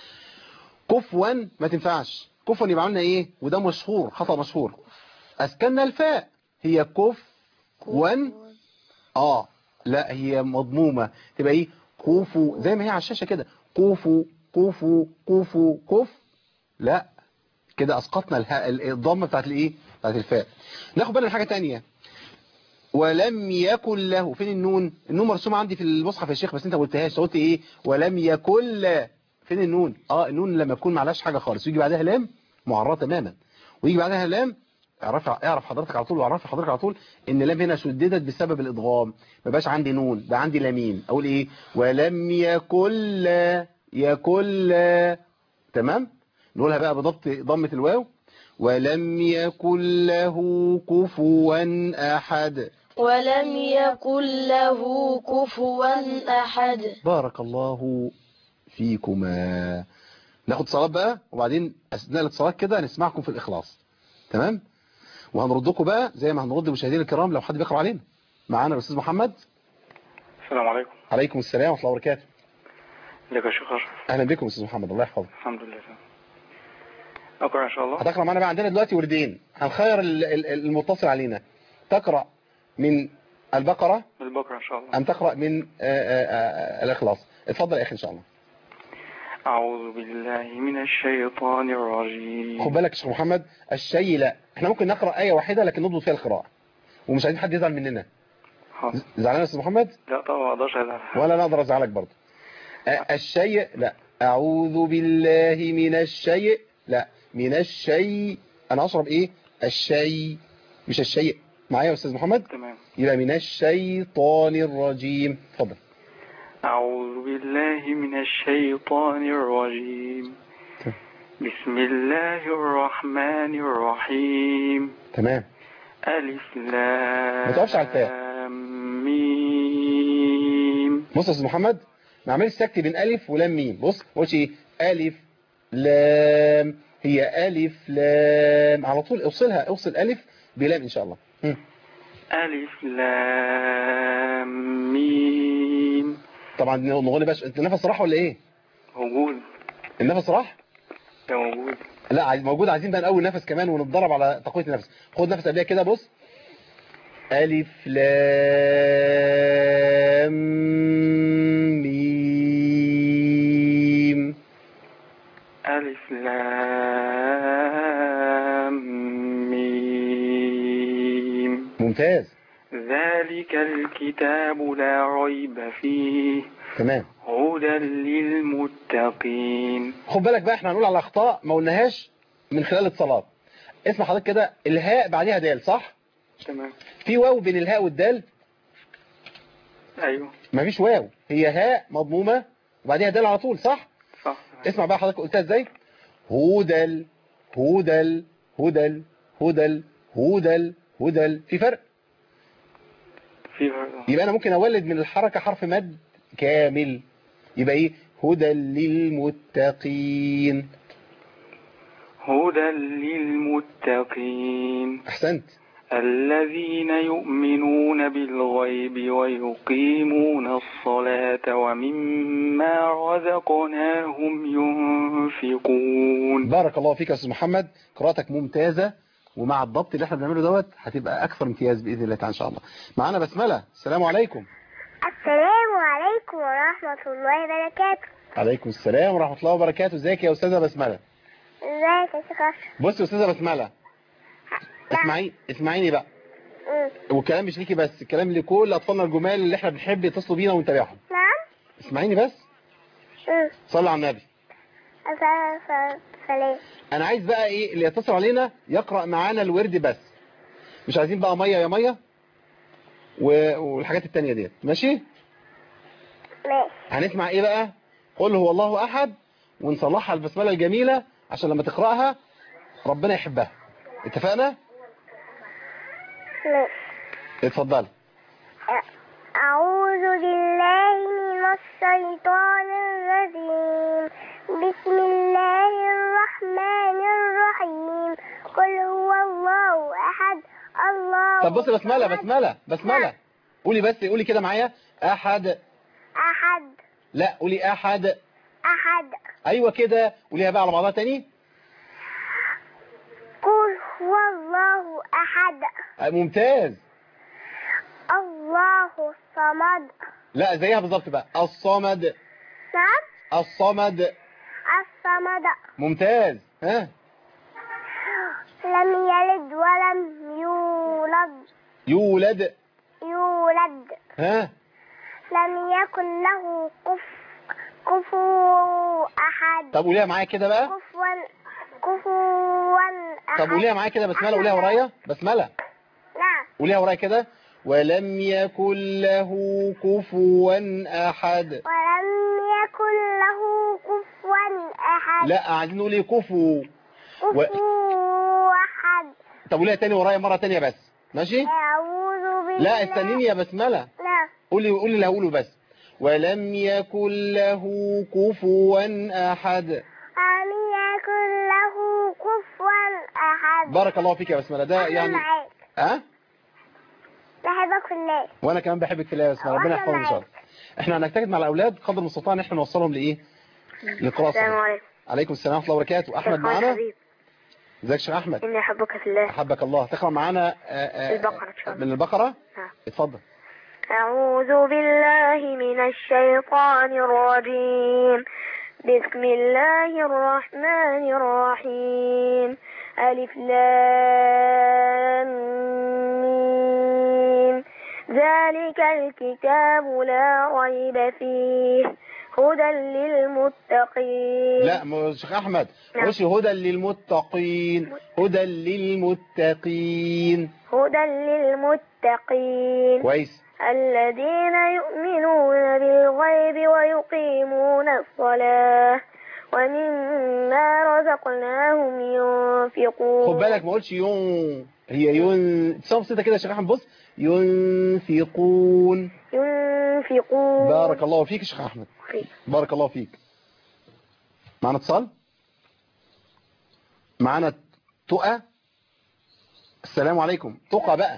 كفوا ما تنفعش كفوا يبقى عملنا إيه وده مشهور خطأ مشهور أسكننا الفاء هي كف ون آه لا هي مضمومة تبقى إيه كوفو زي ما هي على الشاشة كده كوفو كوفو كوفو كف لا كده اسقطنا الها... الضمه بتاعت الايه بتاعت الفاء ناخد بالنا من حاجه تانية ولم يكن له فين النون النون مرسومه عندي في المصحف يا شيخ بس انت ما قلتهاش قلت ايه ولم يكن لا فين النون اه النون لما يكون معلاش حاجه خالص ويجي بعدها لام معرضه تماما ويجي بعدها لام اعرف اعرف حضرتك على طول واعرف حضرتك على طول ان اللام هنا شددت بسبب الادغام ما بقاش عندي نون ده عندي لامين اقول ايه ولم يكن لا يكن لا تمام نقولها بقى بضبط ضمة الواو ولم يكن له كفوا أحد ولم يكن له كفوا أحد بارك الله فيكما ناخد صلاة بقى وبعدين أثناء الاتصالات كده نسمعكم في الإخلاص تمام وهنردكم بقى زي ما هنرد المشاهدين الكرام لو حد بيقرأ علينا معانا الأستاذ محمد السلام عليكم عليكم السلام ورحمة الله وبركاته ازيك يا شيخ أشرف؟ أهلا بكم أستاذ محمد الله يحفظك الحمد لله تمام اقرا ان شاء الله هتقرأ معانا بقى عندنا دلوقتي وردين هنخير ال- ال- المتصل علينا تقرأ من البقرة بالبكره ان شاء الله أم تقرأ من آه، آه، آه، الإخلاص اتفضل يا أخي إن شاء الله أعوذ بالله من الشيطان الرجيم خد بالك يا شيخ محمد الشيء لا احنا ممكن نقرأ آية واحدة لكن نضبط فيها القراءة ومش عايزين حد يزعل مننا حاضر. زعلان يا استاذ محمد لا طبعا ما اقدرش أزعل. ولا انا اقدر ازعلك برضه أ- الشيء لا اعوذ بالله من الشيء لا من الشيء انا اشرب ايه الشيء مش الشيء معايا يا استاذ محمد تمام يبقى من الشيطان الرجيم اتفضل أعوذ بالله من الشيطان الرجيم بسم الله الرحمن الرحيم تمام ألف لام ما تقفش على الفاء. ميم بص يا استاذ محمد ما عملش سكت بين الف ولام ميم بص ما قلتش ايه الف لام هي الف لام على طول اوصلها اوصل الف بلام ان شاء الله هم. ألف لام ميم طبعا نغني باش انت النفس راح ولا ايه موجود النفس راح ده موجود لا عايز موجود عايزين بقى نقوي نفس كمان ونتدرب على تقويه النفس خد نفس قبلها كده بص الف لام ميم ألف لام ميم ممتاز ذلك الكتاب لا ريب فيه تمام هدى للمتقين خد بالك بقى احنا هنقول على اخطاء ما قلناهاش من خلال الصلاه اسمع حضرتك كده الهاء بعديها دال صح تمام في واو بين الهاء والدال أيوه مفيش واو هي هاء مضمومه وبعديها دال على طول صح صح اسمع بقى حضرتك قلتها ازاي هودل هودل هودل هودل هودل هودل في فرق في فرق. يبقى انا ممكن اولد من الحركة حرف مد كامل يبقى ايه هدى للمتقين هدى للمتقين احسنت الذين يؤمنون بالغيب ويقيمون الصلاة ومما رزقناهم ينفقون بارك الله فيك يا استاذ محمد قراءتك ممتازة ومع الضبط اللي احنا بنعمله دوت هتبقى اكثر امتياز باذن الله تعالى ان شاء الله معانا بسملة السلام عليكم السلام عليكم ورحمة الله وبركاته عليكم السلام ورحمة الله وبركاته ازيك يا استاذة بسملة ازيك يا شيخ أشرف؟ بص يا استاذة بسملة اسمعي اسمعيني بقى أمم. والكلام مش ليكي بس الكلام لكل اطفالنا الجمال اللي احنا بنحب يتصلوا بينا ونتابعهم نعم اسمعيني بس أمم. صلي على النبي أسأل سلام انا عايز بقى ايه اللي يتصل علينا يقرأ معانا الورد بس مش عايزين بقى مية يا مية و- والحاجات التانية ديت ماشي ماشي هنسمع ايه بقى قل هو الله احد ونصلحها البسملة الجميلة عشان لما تقرأها ربنا يحبها اتفقنا ماشي اتفضل أعوذ بالله من الشيطان الرجيم بسم الله الرحمن الرحيم قل هو الله أحد الله طب بص بسملة الصمد. بسملة بسملة قولي بس قولي كده معايا احد أحد لا قولي احد أحد ايوه كده قوليها بقى على بعضها تاني قل هو الله أحد آه، ممتاز الله الصمد لا زيها بالظبط بقى الصمد نعم الصمد الصمد ممتاز ها لم يلد ولم يولد يولد يولد ها لم يكن له كف كفوا أحد طب قوليها معايا كده بقى كفوا كفوا أحد طب قوليها معايا كده بسملة قوليها ورايا بسملة نعم قوليها ورايا كده ولم يكن له كفوا احد ولم يكن له كفوا أحد لا عايزين نقول ايه كفو كفوا أحد طب قوليها تاني ورايا مرة تانية بس ماشي أعوذ بالله لا استنيني يا بسملة نعم قولي قولي اللي هقوله بس ولم يكن له كفوا احد لم يكن له كفوا أحد بارك الله فيك يا بسملة ده أنا يعني معاك ها بحبك في الله وانا كمان بحبك في الله يا بسملة ربنا وأنا يحفظهم ان شاء الله احنا هنجتهد مع الاولاد قدر المستطاع ان احنا نوصلهم لايه لقراءة السلام صحيحة. عليكم عليكم السلام ورحمة الله وبركاته احمد شيخ معانا حبيب ازيك يا شيخ احمد إني أحبك في الله احبك الله تقرا معانا آه، آه، البقرة إن شاء الله. من البقرة نعم. اتفضل أعوذ بالله من الشيطان الرجيم بسم الله الرحمن الرحيم ألف لام ميم ذلك الكتاب لا ريب فيه هدى للمتقين لا م- شيخ احمد نعم. مش هدى للمتقين هدى للمتقين هدى للمتقين كويس الذين يؤمنون بالغيب ويقيمون الصلاة ومما رزقناهم ينفقون خد بالك ما قلتش يون هي يون تصوب صوتك كده يا شيخ احمد بص ينفقون ينفقون بارك الله فيك يا شيخ احمد بارك الله فيك معنا اتصال معنا تقى السلام عليكم تقى بقى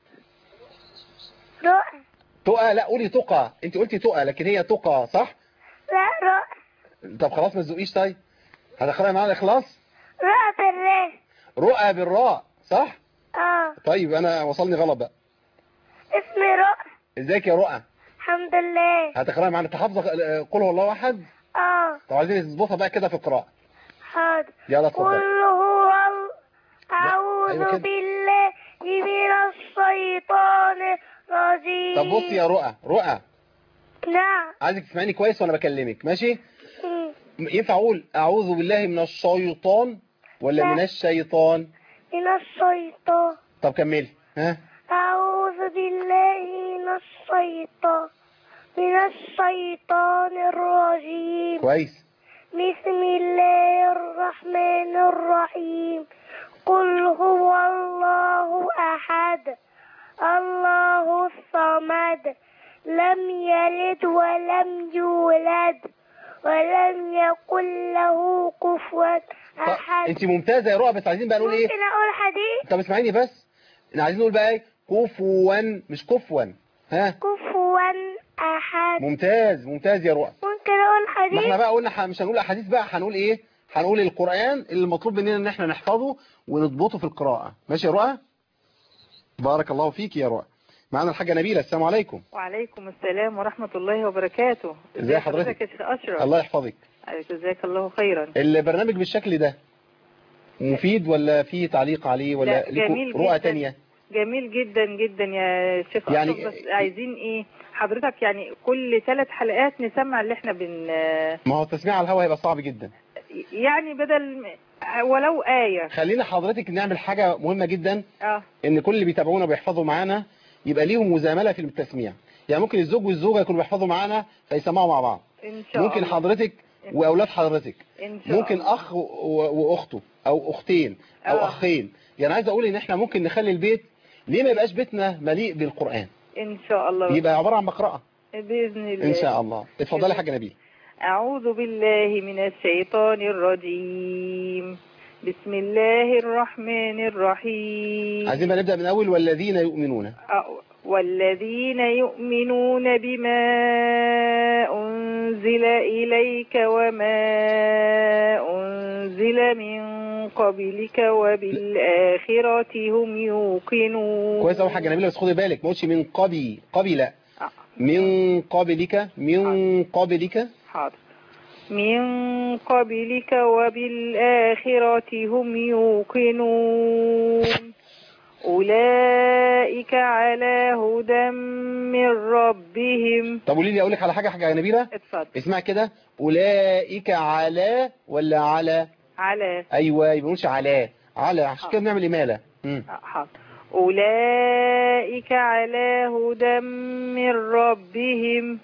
رؤى تقى لا قولي تقى انت قلتي تقى لكن هي تقى صح لا رؤى طب خلاص ما تزقيش طيب هدخلها معانا الاخلاص رؤى بالراء رؤى بالراء صح اه طيب انا وصلني غلط بقى اسمي رؤى ازيك يا رؤى الحمد لله هتقراها معانا انت حافظه قل هو الله احد اه طب عايزين نظبطها بقى كده في القراءه حاضر يلا قل اتفضل هو ال- أعوذ أيوة كده. بالله من الشيطان الرجيم طب بصي يا رؤى رؤى نعم عايزك تسمعيني كويس وانا بكلمك ماشي مم. ينفع اقول اعوذ بالله من الشيطان ولا لا. من الشيطان من الشيطان طب كملي ها أعوذ بالله من الشيطان من الشيطان الرجيم كويس بسم الله الرحمن الرحيم قل هو الله أحد الله الصمد لم يلد ولم يولد ولم يكن له كفوا طب أحد انت ممتازه يا رؤى بس عايزين بقى نقول ايه ممكن أقول حديث طب اسمعيني بس احنا عايزين نقول بقى ايه كفوا مش كفوا ها كفوا أحد ممتاز ممتاز يا رؤى ممكن أقول ما احنا حديث بقى قلنا ح- مش هنقول احاديث بقى هنقول ايه هنقول القرآن اللي المطلوب مننا ان احنا نحفظه ونضبطه في القراءة ماشي يا رؤى بارك الله فيك يا رؤى معانا الحاجة نبيلة السلام عليكم وعليكم السلام ورحمة الله وبركاته ازي حضرتك؟ يا شيخ أشرف الله يحفظك عليك جزاك الله خيرا البرنامج بالشكل ده مفيد ولا فيه تعليق عليه ولا لا، ليكوا جميل رؤى جداً. تانية جميل جدا جدا يا شيخ يعني- أشرف بس عايزين ايه حضرتك يعني كل ثلاث حلقات نسمع اللي احنا بن ما هو التسميع على الهواء هيبقى صعب جدا يعني بدل ولو آية خلينا حضرتك نعمل حاجة مهمة جدا اه ان كل اللي بيتابعونا وبيحفظوا معانا يبقى ليهم مزاملة في التسميع يعني ممكن الزوج والزوجة يكونوا بيحفظوا معانا فيسمعوا مع بعض ان شاء ممكن الله حضرتك واولاد حضرتك ان شاء ممكن الله. اخ و- واخته او اختين او آه. اخين يعني عايز اقول ان احنا ممكن نخلي البيت ليه ما يبقاش بيتنا مليء بالقرآن ان شاء الله يبقى عبارة عن مقرأة بإذن الله ان شاء الله اتفضلي يا حاجة نبيل أعوذ بالله من الشيطان الرجيم بسم الله الرحمن الرحيم عايزين بقى نبدأ من اول والذين يؤمنون أ- والذين يؤمنون بما أنزل إليك وما أنزل من قبلك وبالآخرة هم يوقنون كويس قوي حاجة نبيل بس خدي بالك ما قلتش من قبي قبي لا آه، من قبلك من قبلك حاضر من قبلك وبالآخرة هم يوقنون أولئك على هدى من ربهم طب قولي لي اقول لك على حاجة حاجة نبيلة اتفضل اسمع كده اولئك على ولا على على ايوه يبقى نقولش على على عشان كده بنعمل اماله مم. آه، حاضر أولئك على هدى من ربهم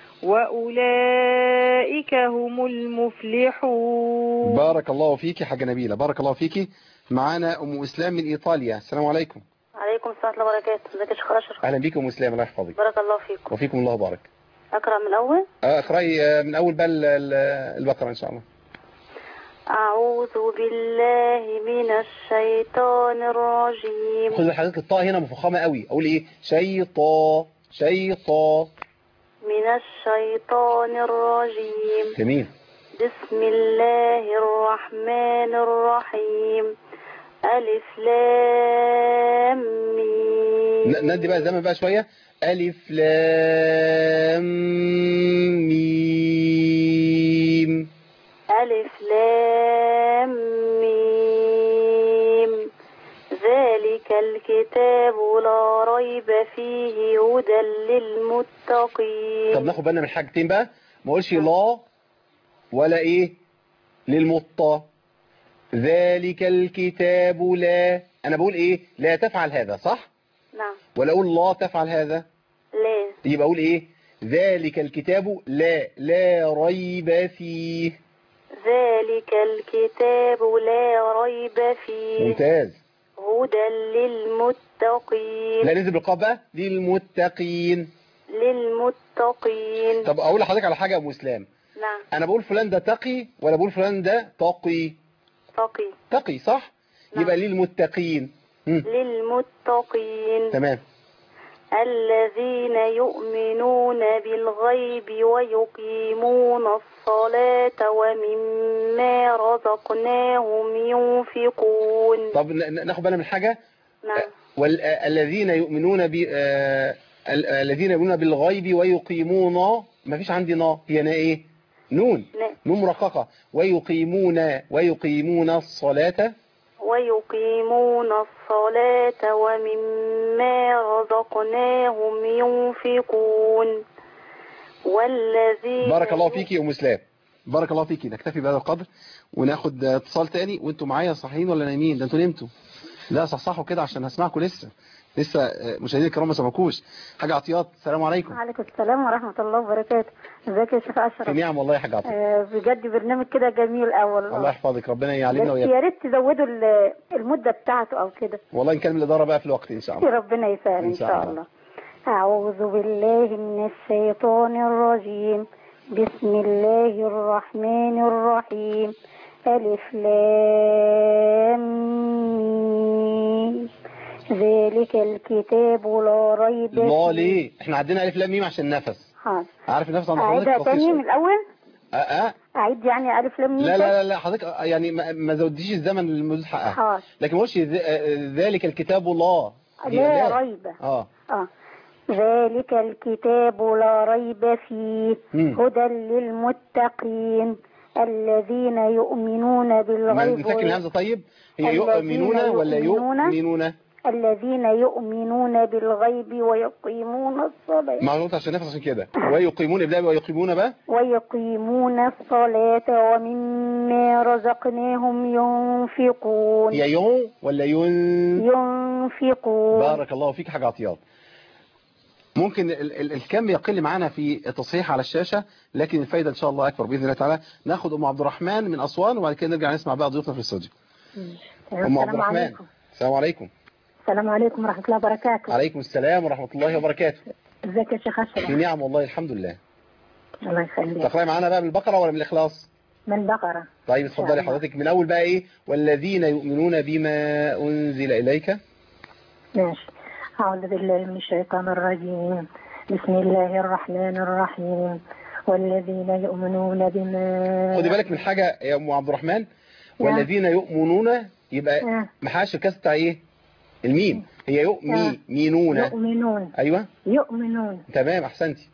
وأولئك هم المفلحون بارك الله فيك يا حاجة نبيلة بارك الله فيكي معانا ام اسلام من ايطاليا السلام عليكم عليكم السلام ورحمة الله وبركاته ازيك يا شيخ أشرف اهلا بيكم ام اسلام الله يحفظك بارك الله فيكم وفيكم الله بارك أقرأ من الأول آه، اقراي آه، من اول بقى ال- ال- البقره ان شاء الله أعوذ بالله من الشيطان الرجيم خد حضرتك الطاء هنا مفخمه قوي اقول ايه شيطا شيطا من الشيطان الرجيم جميل بسم الله الرحمن الرحيم ألف لام ميم ن- ندي بقى زمن بقى شويه الف لام ميم للمتقين طب ناخد بالنا من حاجتين بقى ما اقولش لا ولا ايه للمطة ذلك الكتاب لا انا بقول ايه لا تفعل هذا صح نعم ولا اقول لا تفعل هذا لا يبقى اقول ايه ذلك الكتاب لا لا ريب فيه ذلك الكتاب لا ريب فيه ممتاز هدى للمتقين لا ننزل بالقاف بقى للمتقين للمتقين طب اقول لحضرتك على حاجه يا ابو اسلام نعم انا بقول فلان ده تقي ولا بقول فلان ده تقي تقي تقي صح نعم. يبقى للمتقين مم. للمتقين تمام الذين يؤمنون بالغيب ويقيمون الصلاة ومما رزقناهم ينفقون طب ن- ن- ناخد بالنا من حاجه نعم والذين يؤمنون ب آه، ال- الذين يؤمنون بالغيب ويقيمون ما فيش عندي نا هي نا ايه نون نعم. نون مرققه ويقيمون ويقيمون الصلاه ويقيمون الصلاة ومما رزقناهم ينفقون والذين بارك الله فيكي يا ام اسلام بارك الله فيكي نكتفي بهذا القدر وناخد اتصال تاني وانتوا معايا صاحيين ولا نايمين ده انتوا نمتوا لا صحصحوا كده عشان هسمعكم لسه لسه آه، مشاهدينا الكرام ما سمعوكوش حاجه عطيات السلام عليكم وعليكم السلام ورحمة الله وبركاته ازيك يا شيخ في أشرف نعم والله يا حاجه عطيات آه، بجد برنامج كده جميل أول الله يحفظك ربنا يعلمنا بس وياك يا ريت تزودوا ال- المدة بتاعته أو كده والله نكلم الاداره بقى في الوقت ان شاء الله ربنا يسهل إن شاء الله أعوذ بالله من الشيطان الرجيم بسم الله الرحمن الرحيم ألف لام ميم. ذلك الكتاب لا ريب لا فيه. ليه احنا عدينا الف لام ميم عشان النفس حاضر عارف النفس عند أعيدها حضرتك تاني من بسيط الأول اه اه أعيد يعني ألف لام ميم لا تاني؟ لا لا لا حضرتك آه، يعني ما, ما زوديش الزمن للمدة حقها حاضر لكن ما قلتش ذ- آه، ذلك الكتاب لا هي لا ريب اه آه. ذلك الكتاب لا ريب فيه مم. هدى للمتقين الذين يؤمنون ما بالغيب نسكن وي- الهمزه طيب هي الذين يؤمنون ولا يؤمنون يؤمنون الذين يؤمنون بالغيب ويقيمون الصلاة معلومات عشان نفس عشان كده ويقيمون ابدا ويقيمون بقى ويقيمون الصلاة ومما رزقناهم ينفقون هي يون ولا يون ينفقون بارك الله فيك حاجه عطيات ممكن ال ال الكم يقل معانا في التصحيح على الشاشة لكن الفايدة إن شاء الله أكبر بإذن الله تعالى ناخد أم عبد الرحمن من أسوان وبعد كده نرجع نسمع بقى ضيوفنا في الاستوديو أم عبد السلام الرحمن عليكم السلام عليكم السلام عليكم ورحمة الله وبركاته عليكم السلام ورحمة الله وبركاته ازيك يا شيخ في أشرف نعم والله الحمد لله الله يخليك تقرأي معانا بقى بالبقرة ولا من الإخلاص من بقرة طيب إن شاء اتفضلي الله. حضرتك من أول بقى إيه والذين يؤمنون بما أنزل إليك ماشي أعوذ بالله من الشيطان الرجيم بسم الله الرحمن الرحيم والذين يؤمنون بما خدي بالك من حاجة يا أم عبد الرحمن والذين يؤمنون يبقى آه. ما حاش الكاس بتاع إيه الميم هي يؤمي مينون يؤمنون أيوة يؤمنون تمام أحسنتي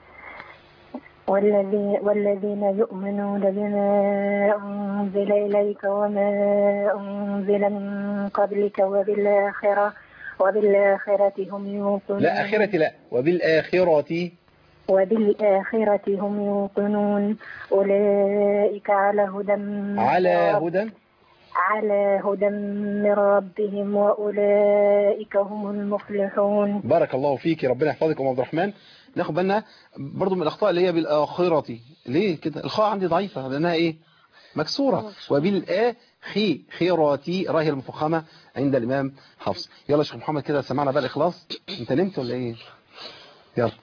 والذي والذين يؤمنون بما أنزل إليك وما أنزل من قبلك وبالآخرة وبالآخرة هم يوقنون لا آخرة لا وبالآخرة وبالآخرة هم يوقنون أولئك على هدى من على رب- هدى على هدى من ربهم وأولئك هم المفلحون بارك الله فيك ربنا يحفظك أم عبد الرحمن ناخد بالنا برضو من الأخطاء اللي هي بالآخرة ليه كده الخاء عندي ضعيفة لأنها إيه مكسورة وبالآخي خيراتي راهي المفخمة عند الإمام حفص يلا يا شيخ محمد كده سمعنا بقى الإخلاص أنت نمت ولا إيه يلا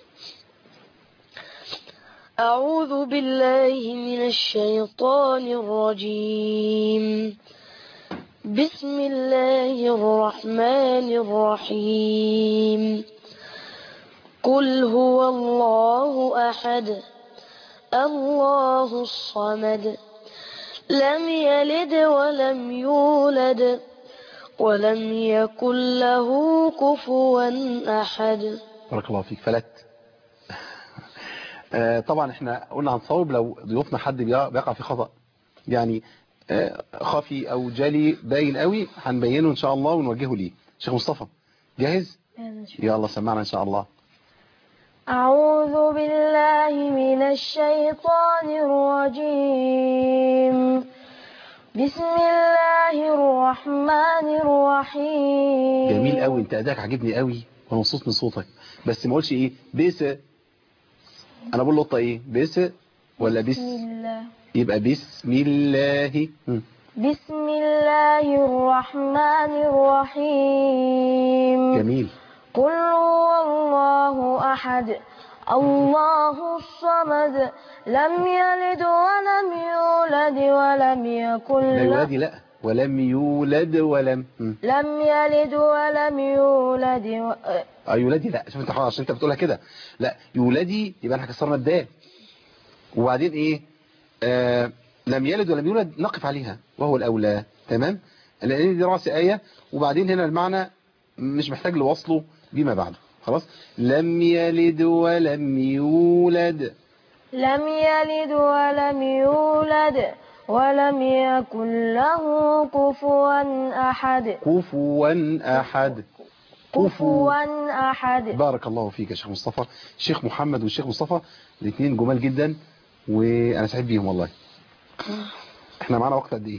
أعوذ بالله من الشيطان الرجيم بسم الله الرحمن الرحيم قل هو الله أحد الله الصمد لم يلد ولم يولد ولم يكن له كفوا أحد بارك الله فيك فلت آه، طبعا احنا قلنا هنصوب لو ضيوفنا حد بيقع بيقع في خطأ يعني آه، خفي او جلي باين قوي هنبينه ان شاء الله ونوجهه ليه شيخ مصطفى جاهز يلا سمعنا ان شاء الله أعوذ بالله من الشيطان الرجيم بسم الله الرحمن الرحيم جميل قوي انت اداك عاجبني قوي وانا مبسوط من صوتك بس ما اقولش ايه بس انا بقول لقطه ايه بس ولا بس بسم الله يبقى بسم الله مم. بسم الله الرحمن الرحيم جميل قل هو الله أحد الله الصمد لم يلد ولم يولد ولم يكن لا له يولد لا ولم يولد ولم مم. لم يلد ولم يولد و... اه يولدي لا شوف انت خلاص عشان انت بتقولها كده لا يولدي يبقى احنا كسرنا الدال وبعدين ايه آه لم يلد ولم يولد نقف عليها وهو الاولى تمام لان دي راس ايه وبعدين هنا المعنى مش محتاج لوصله بما بعده خلاص لم يلد ولم يولد لم يلد ولم يولد ولم يكن له كفوا أحد كفوا احد كفوا أحد بارك الله فيك يا شيخ مصطفى الشيخ محمد والشيخ مصطفى الاثنين جمال جدا وانا سعيد بيهم والله احنا معانا وقت قد ايه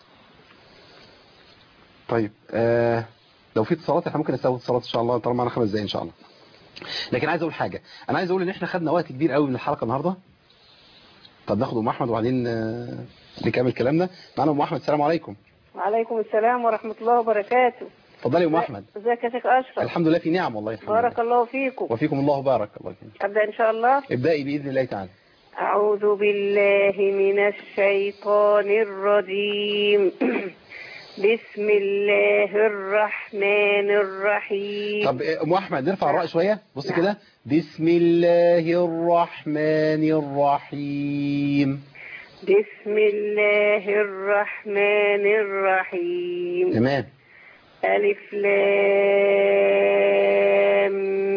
طيب آه لو في اتصالات احنا ممكن نستوعب اتصالات ان شاء الله طالما معانا خمس دقايق ان شاء الله لكن عايز اقول حاجه انا عايز اقول ان احنا خدنا وقت كبير قوي من الحلقه النهارده طب ناخد ام احمد وبعدين آه، نكمل كلامنا معانا ام احمد السلام عليكم وعليكم السلام ورحمة الله وبركاته اتفضلي يا ام احمد ازيك يا شيخ أشرف الحمد لله في نعم والله الحمد بارك لله الله فيكم وفيكم الله بارك الله فيك أبدأ إن شاء الله ابدأي باذن الله تعالى أعوذ بالله من الشيطان الرجيم بسم الله الرحمن الرحيم طب ام احمد نرفع الراء شويه بص نعم. كده بسم الله الرحمن الرحيم بسم الله الرحمن الرحيم تمام ألف لام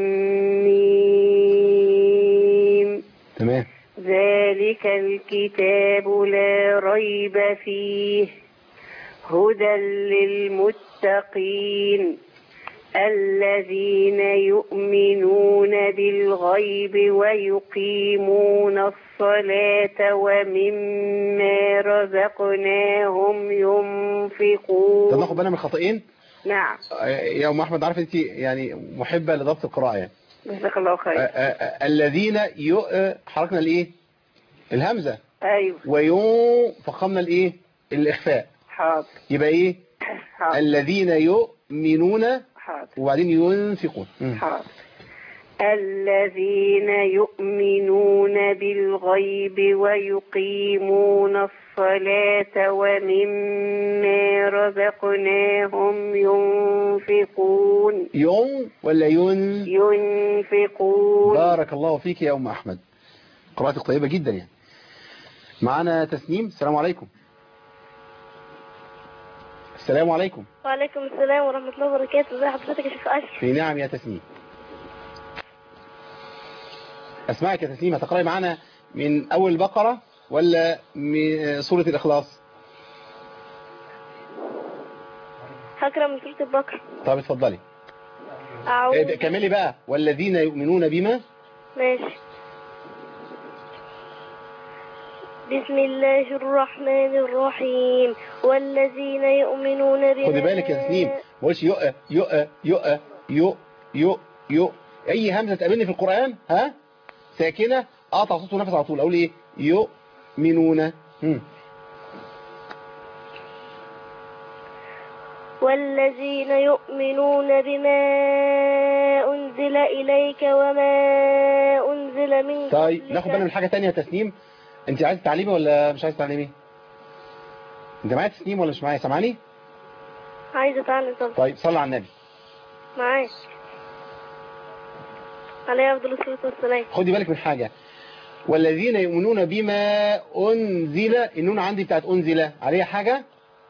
ميم تمام ذلك الكتاب لا ريب فيه هدى للمتقين الذين يؤمنون بالغيب ويقيمون الصلاة ومما رزقناهم طب ينفقون ناخد بالنا من الخطأين نعم آه، يا ام احمد عارف انت يعني محبه لضبط القراءه يعني جزاك الله آه، خير آه، آه، الذين يو آه، حركنا الايه الهمزه أيوه ويو فخمنا الايه الاخفاء حاضر يبقى ايه حاضر الذين يؤمنون حاضر وبعدين ينفقون مم. حاضر الذين يؤمنون بالغيب ويقيمون الصلاة ومما رزقناهم ينفقون يوم ولا ين ينفقون بارك الله فيك يا ام احمد قراءتك طيبه جدا يعني معانا تسنيم السلام عليكم السلام عليكم وعليكم السلام ورحمة الله وبركاته ازي حضرتك يا شيخ أشرف في نعم يا تسنيم اسمعك يا تسنيم هتقرأي معانا من اول البقرة ولا من سورة الاخلاص هقرا من سورة البقرة طب اتفضلي أعوذ إيه، كملي بقى والذين يؤمنون بما ماشي بسم الله الرحمن الرحيم والذين يؤمنون بما خدي بالك يا تسنيم ما قولش يؤ يؤ يؤ يؤ يؤ يؤ اي همزه تقابلني في القران ها ساكنه اقطع صوت ونفس على طول اقول ايه يؤمنون مم. والذين يؤمنون بما أنزل إليك وما أنزل من طيب قبلك. ناخد بالنا من حاجه ثانيه يا تسنيم انت عايز تعليمي ولا مش عايز تعليمي انت معايا تسنيم ولا مش معايا سامعني عايزة أتعلم طب طيب صلي على النبي معاك عليه أفضل الصلاة والسلام خدي بالك من حاجه والذين يؤمنون بما انزل النون عندي بتاعت انزل عليها حاجه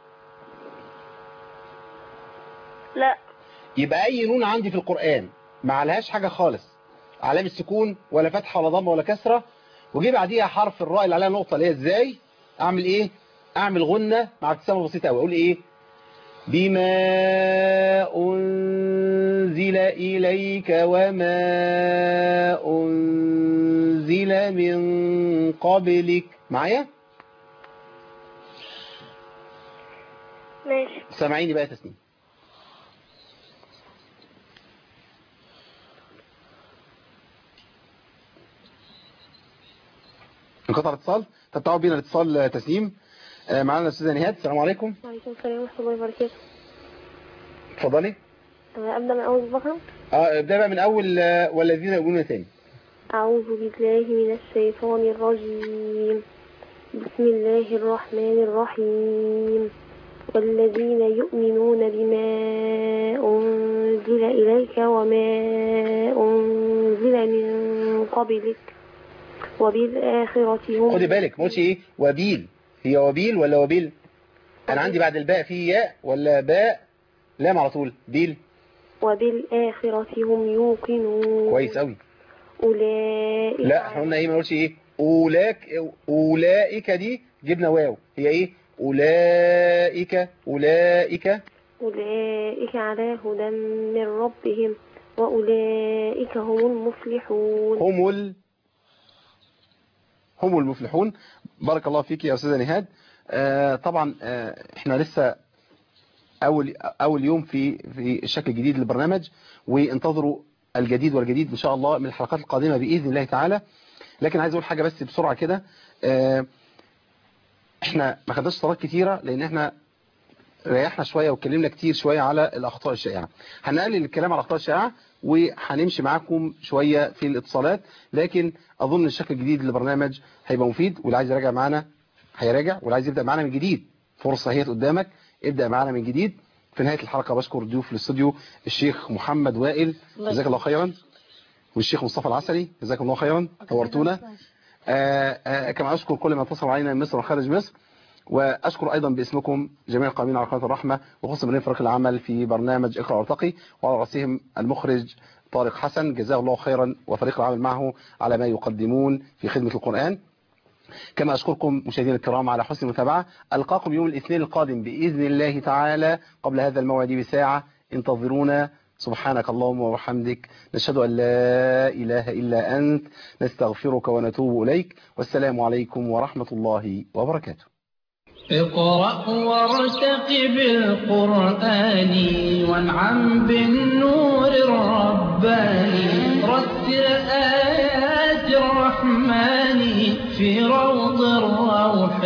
لا يبقى اي نون عندي في القرآن ما عليهاش حاجة خالص علامة سكون ولا فتحة ولا ضمة ولا كسرة وجي بعديها حرف الراء اللي عليها نقطة اللي هي ازاي اعمل ايه اعمل غنة مع ابتسامة بسيطة قوي اقول ايه بما أنزل إليك وما أنزل من قبلك معايا ماشي سامعيني بقى يا تسنيم انقطع الاتصال طب تعالوا بينا الاتصال آه، تسنيم آه، معانا الاستاذه نهاد السلام عليكم وعليكم السلام ورحمة الله وبركاته اتفضلي أنا أبدأ من أول البقرة اه ابدا بقى من اول آه، والذين يقولون ثاني أعوذ بالله من الشيطان الرجيم بسم الله الرحمن الرحيم والذين يؤمنون بما أنزل إليك وما أنزل من قبلك وبالآخرة هم خدي بالك ما قلتش ايه وبيل هي وبيل ولا وبيل انا عندي بعد الباء في ياء ولا باء لام على طول بيل وبالآخرة هم يوقنون كويس قوي أولئك لا احنا قلنا ايه ما نقولش ايه اولاك اولئك دي جبنا واو هي ايه اولئك اولئك أولئك على هدى من ربهم وأولئك هم المفلحون هم ال... هم المفلحون بارك الله فيك يا استاذه نهاد آه طبعا آه احنا لسه اول اول يوم في في الشكل الجديد للبرنامج وانتظروا الجديد والجديد ان شاء الله من الحلقات القادمه باذن الله تعالى لكن عايز اقول حاجه بس بسرعه كده آه احنا ما خدناش صلاه كتيره لان احنا ريحنا شويه واتكلمنا كتير شويه على الاخطاء الشائعه هنقلل الكلام على الاخطاء الشائعه وهنمشي معاكم شويه في الاتصالات لكن اظن الشكل الجديد للبرنامج هيبقى مفيد واللي عايز يراجع معانا هيراجع واللي عايز يبدا معانا من جديد فرصه هي قدامك ابدا معانا من جديد في نهايه الحلقه بشكر ضيوف الاستوديو الشيخ محمد وائل جزاك الله خيرا والشيخ مصطفى العسلي جزاكم الله خيرا نورتونا آه، آه، كما أشكر كل من اتصل علينا من مصر وخارج مصر وأشكر أيضا باسمكم جميع القائمين على قناة الرحمة وخصوصا من فريق العمل في برنامج اقرأ وارتقي وعلى رأسهم المخرج طارق حسن جزاه الله خيرا وفريق العمل معه على ما يقدمون في خدمة القرآن كما أشكركم مشاهدينا الكرام على حسن المتابعة ألقاكم يوم الاثنين القادم بإذن الله تعالى قبل هذا الموعد بساعة انتظرونا سبحانك اللهم وبحمدك نشهد أن لا إله إلا أنت نستغفرك ونتوب إليك والسلام عليكم ورحمة الله وبركاته اقرأ وارتقب القرآن وانعم بالنور الرباني رتل آيات الرحمن في روض الروح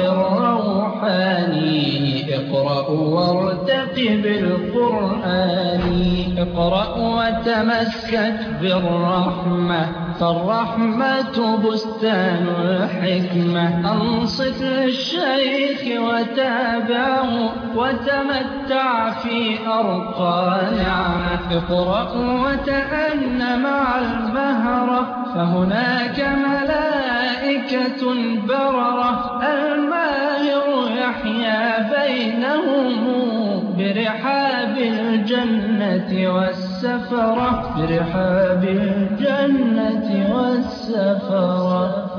الروحاني اقرأ وارتقب القرآن اقرأ وتمسك بالرحمة فالرحمة بستان الحكمة أنصت للشيخ وتابعه وتمتع في أرقى نعمة اقرأ وتأن مع المهرة فهناك ملائكة بررة الماهر يحيا بينهم برحاب الجنة والسفرة برحاب الجنة والسفرة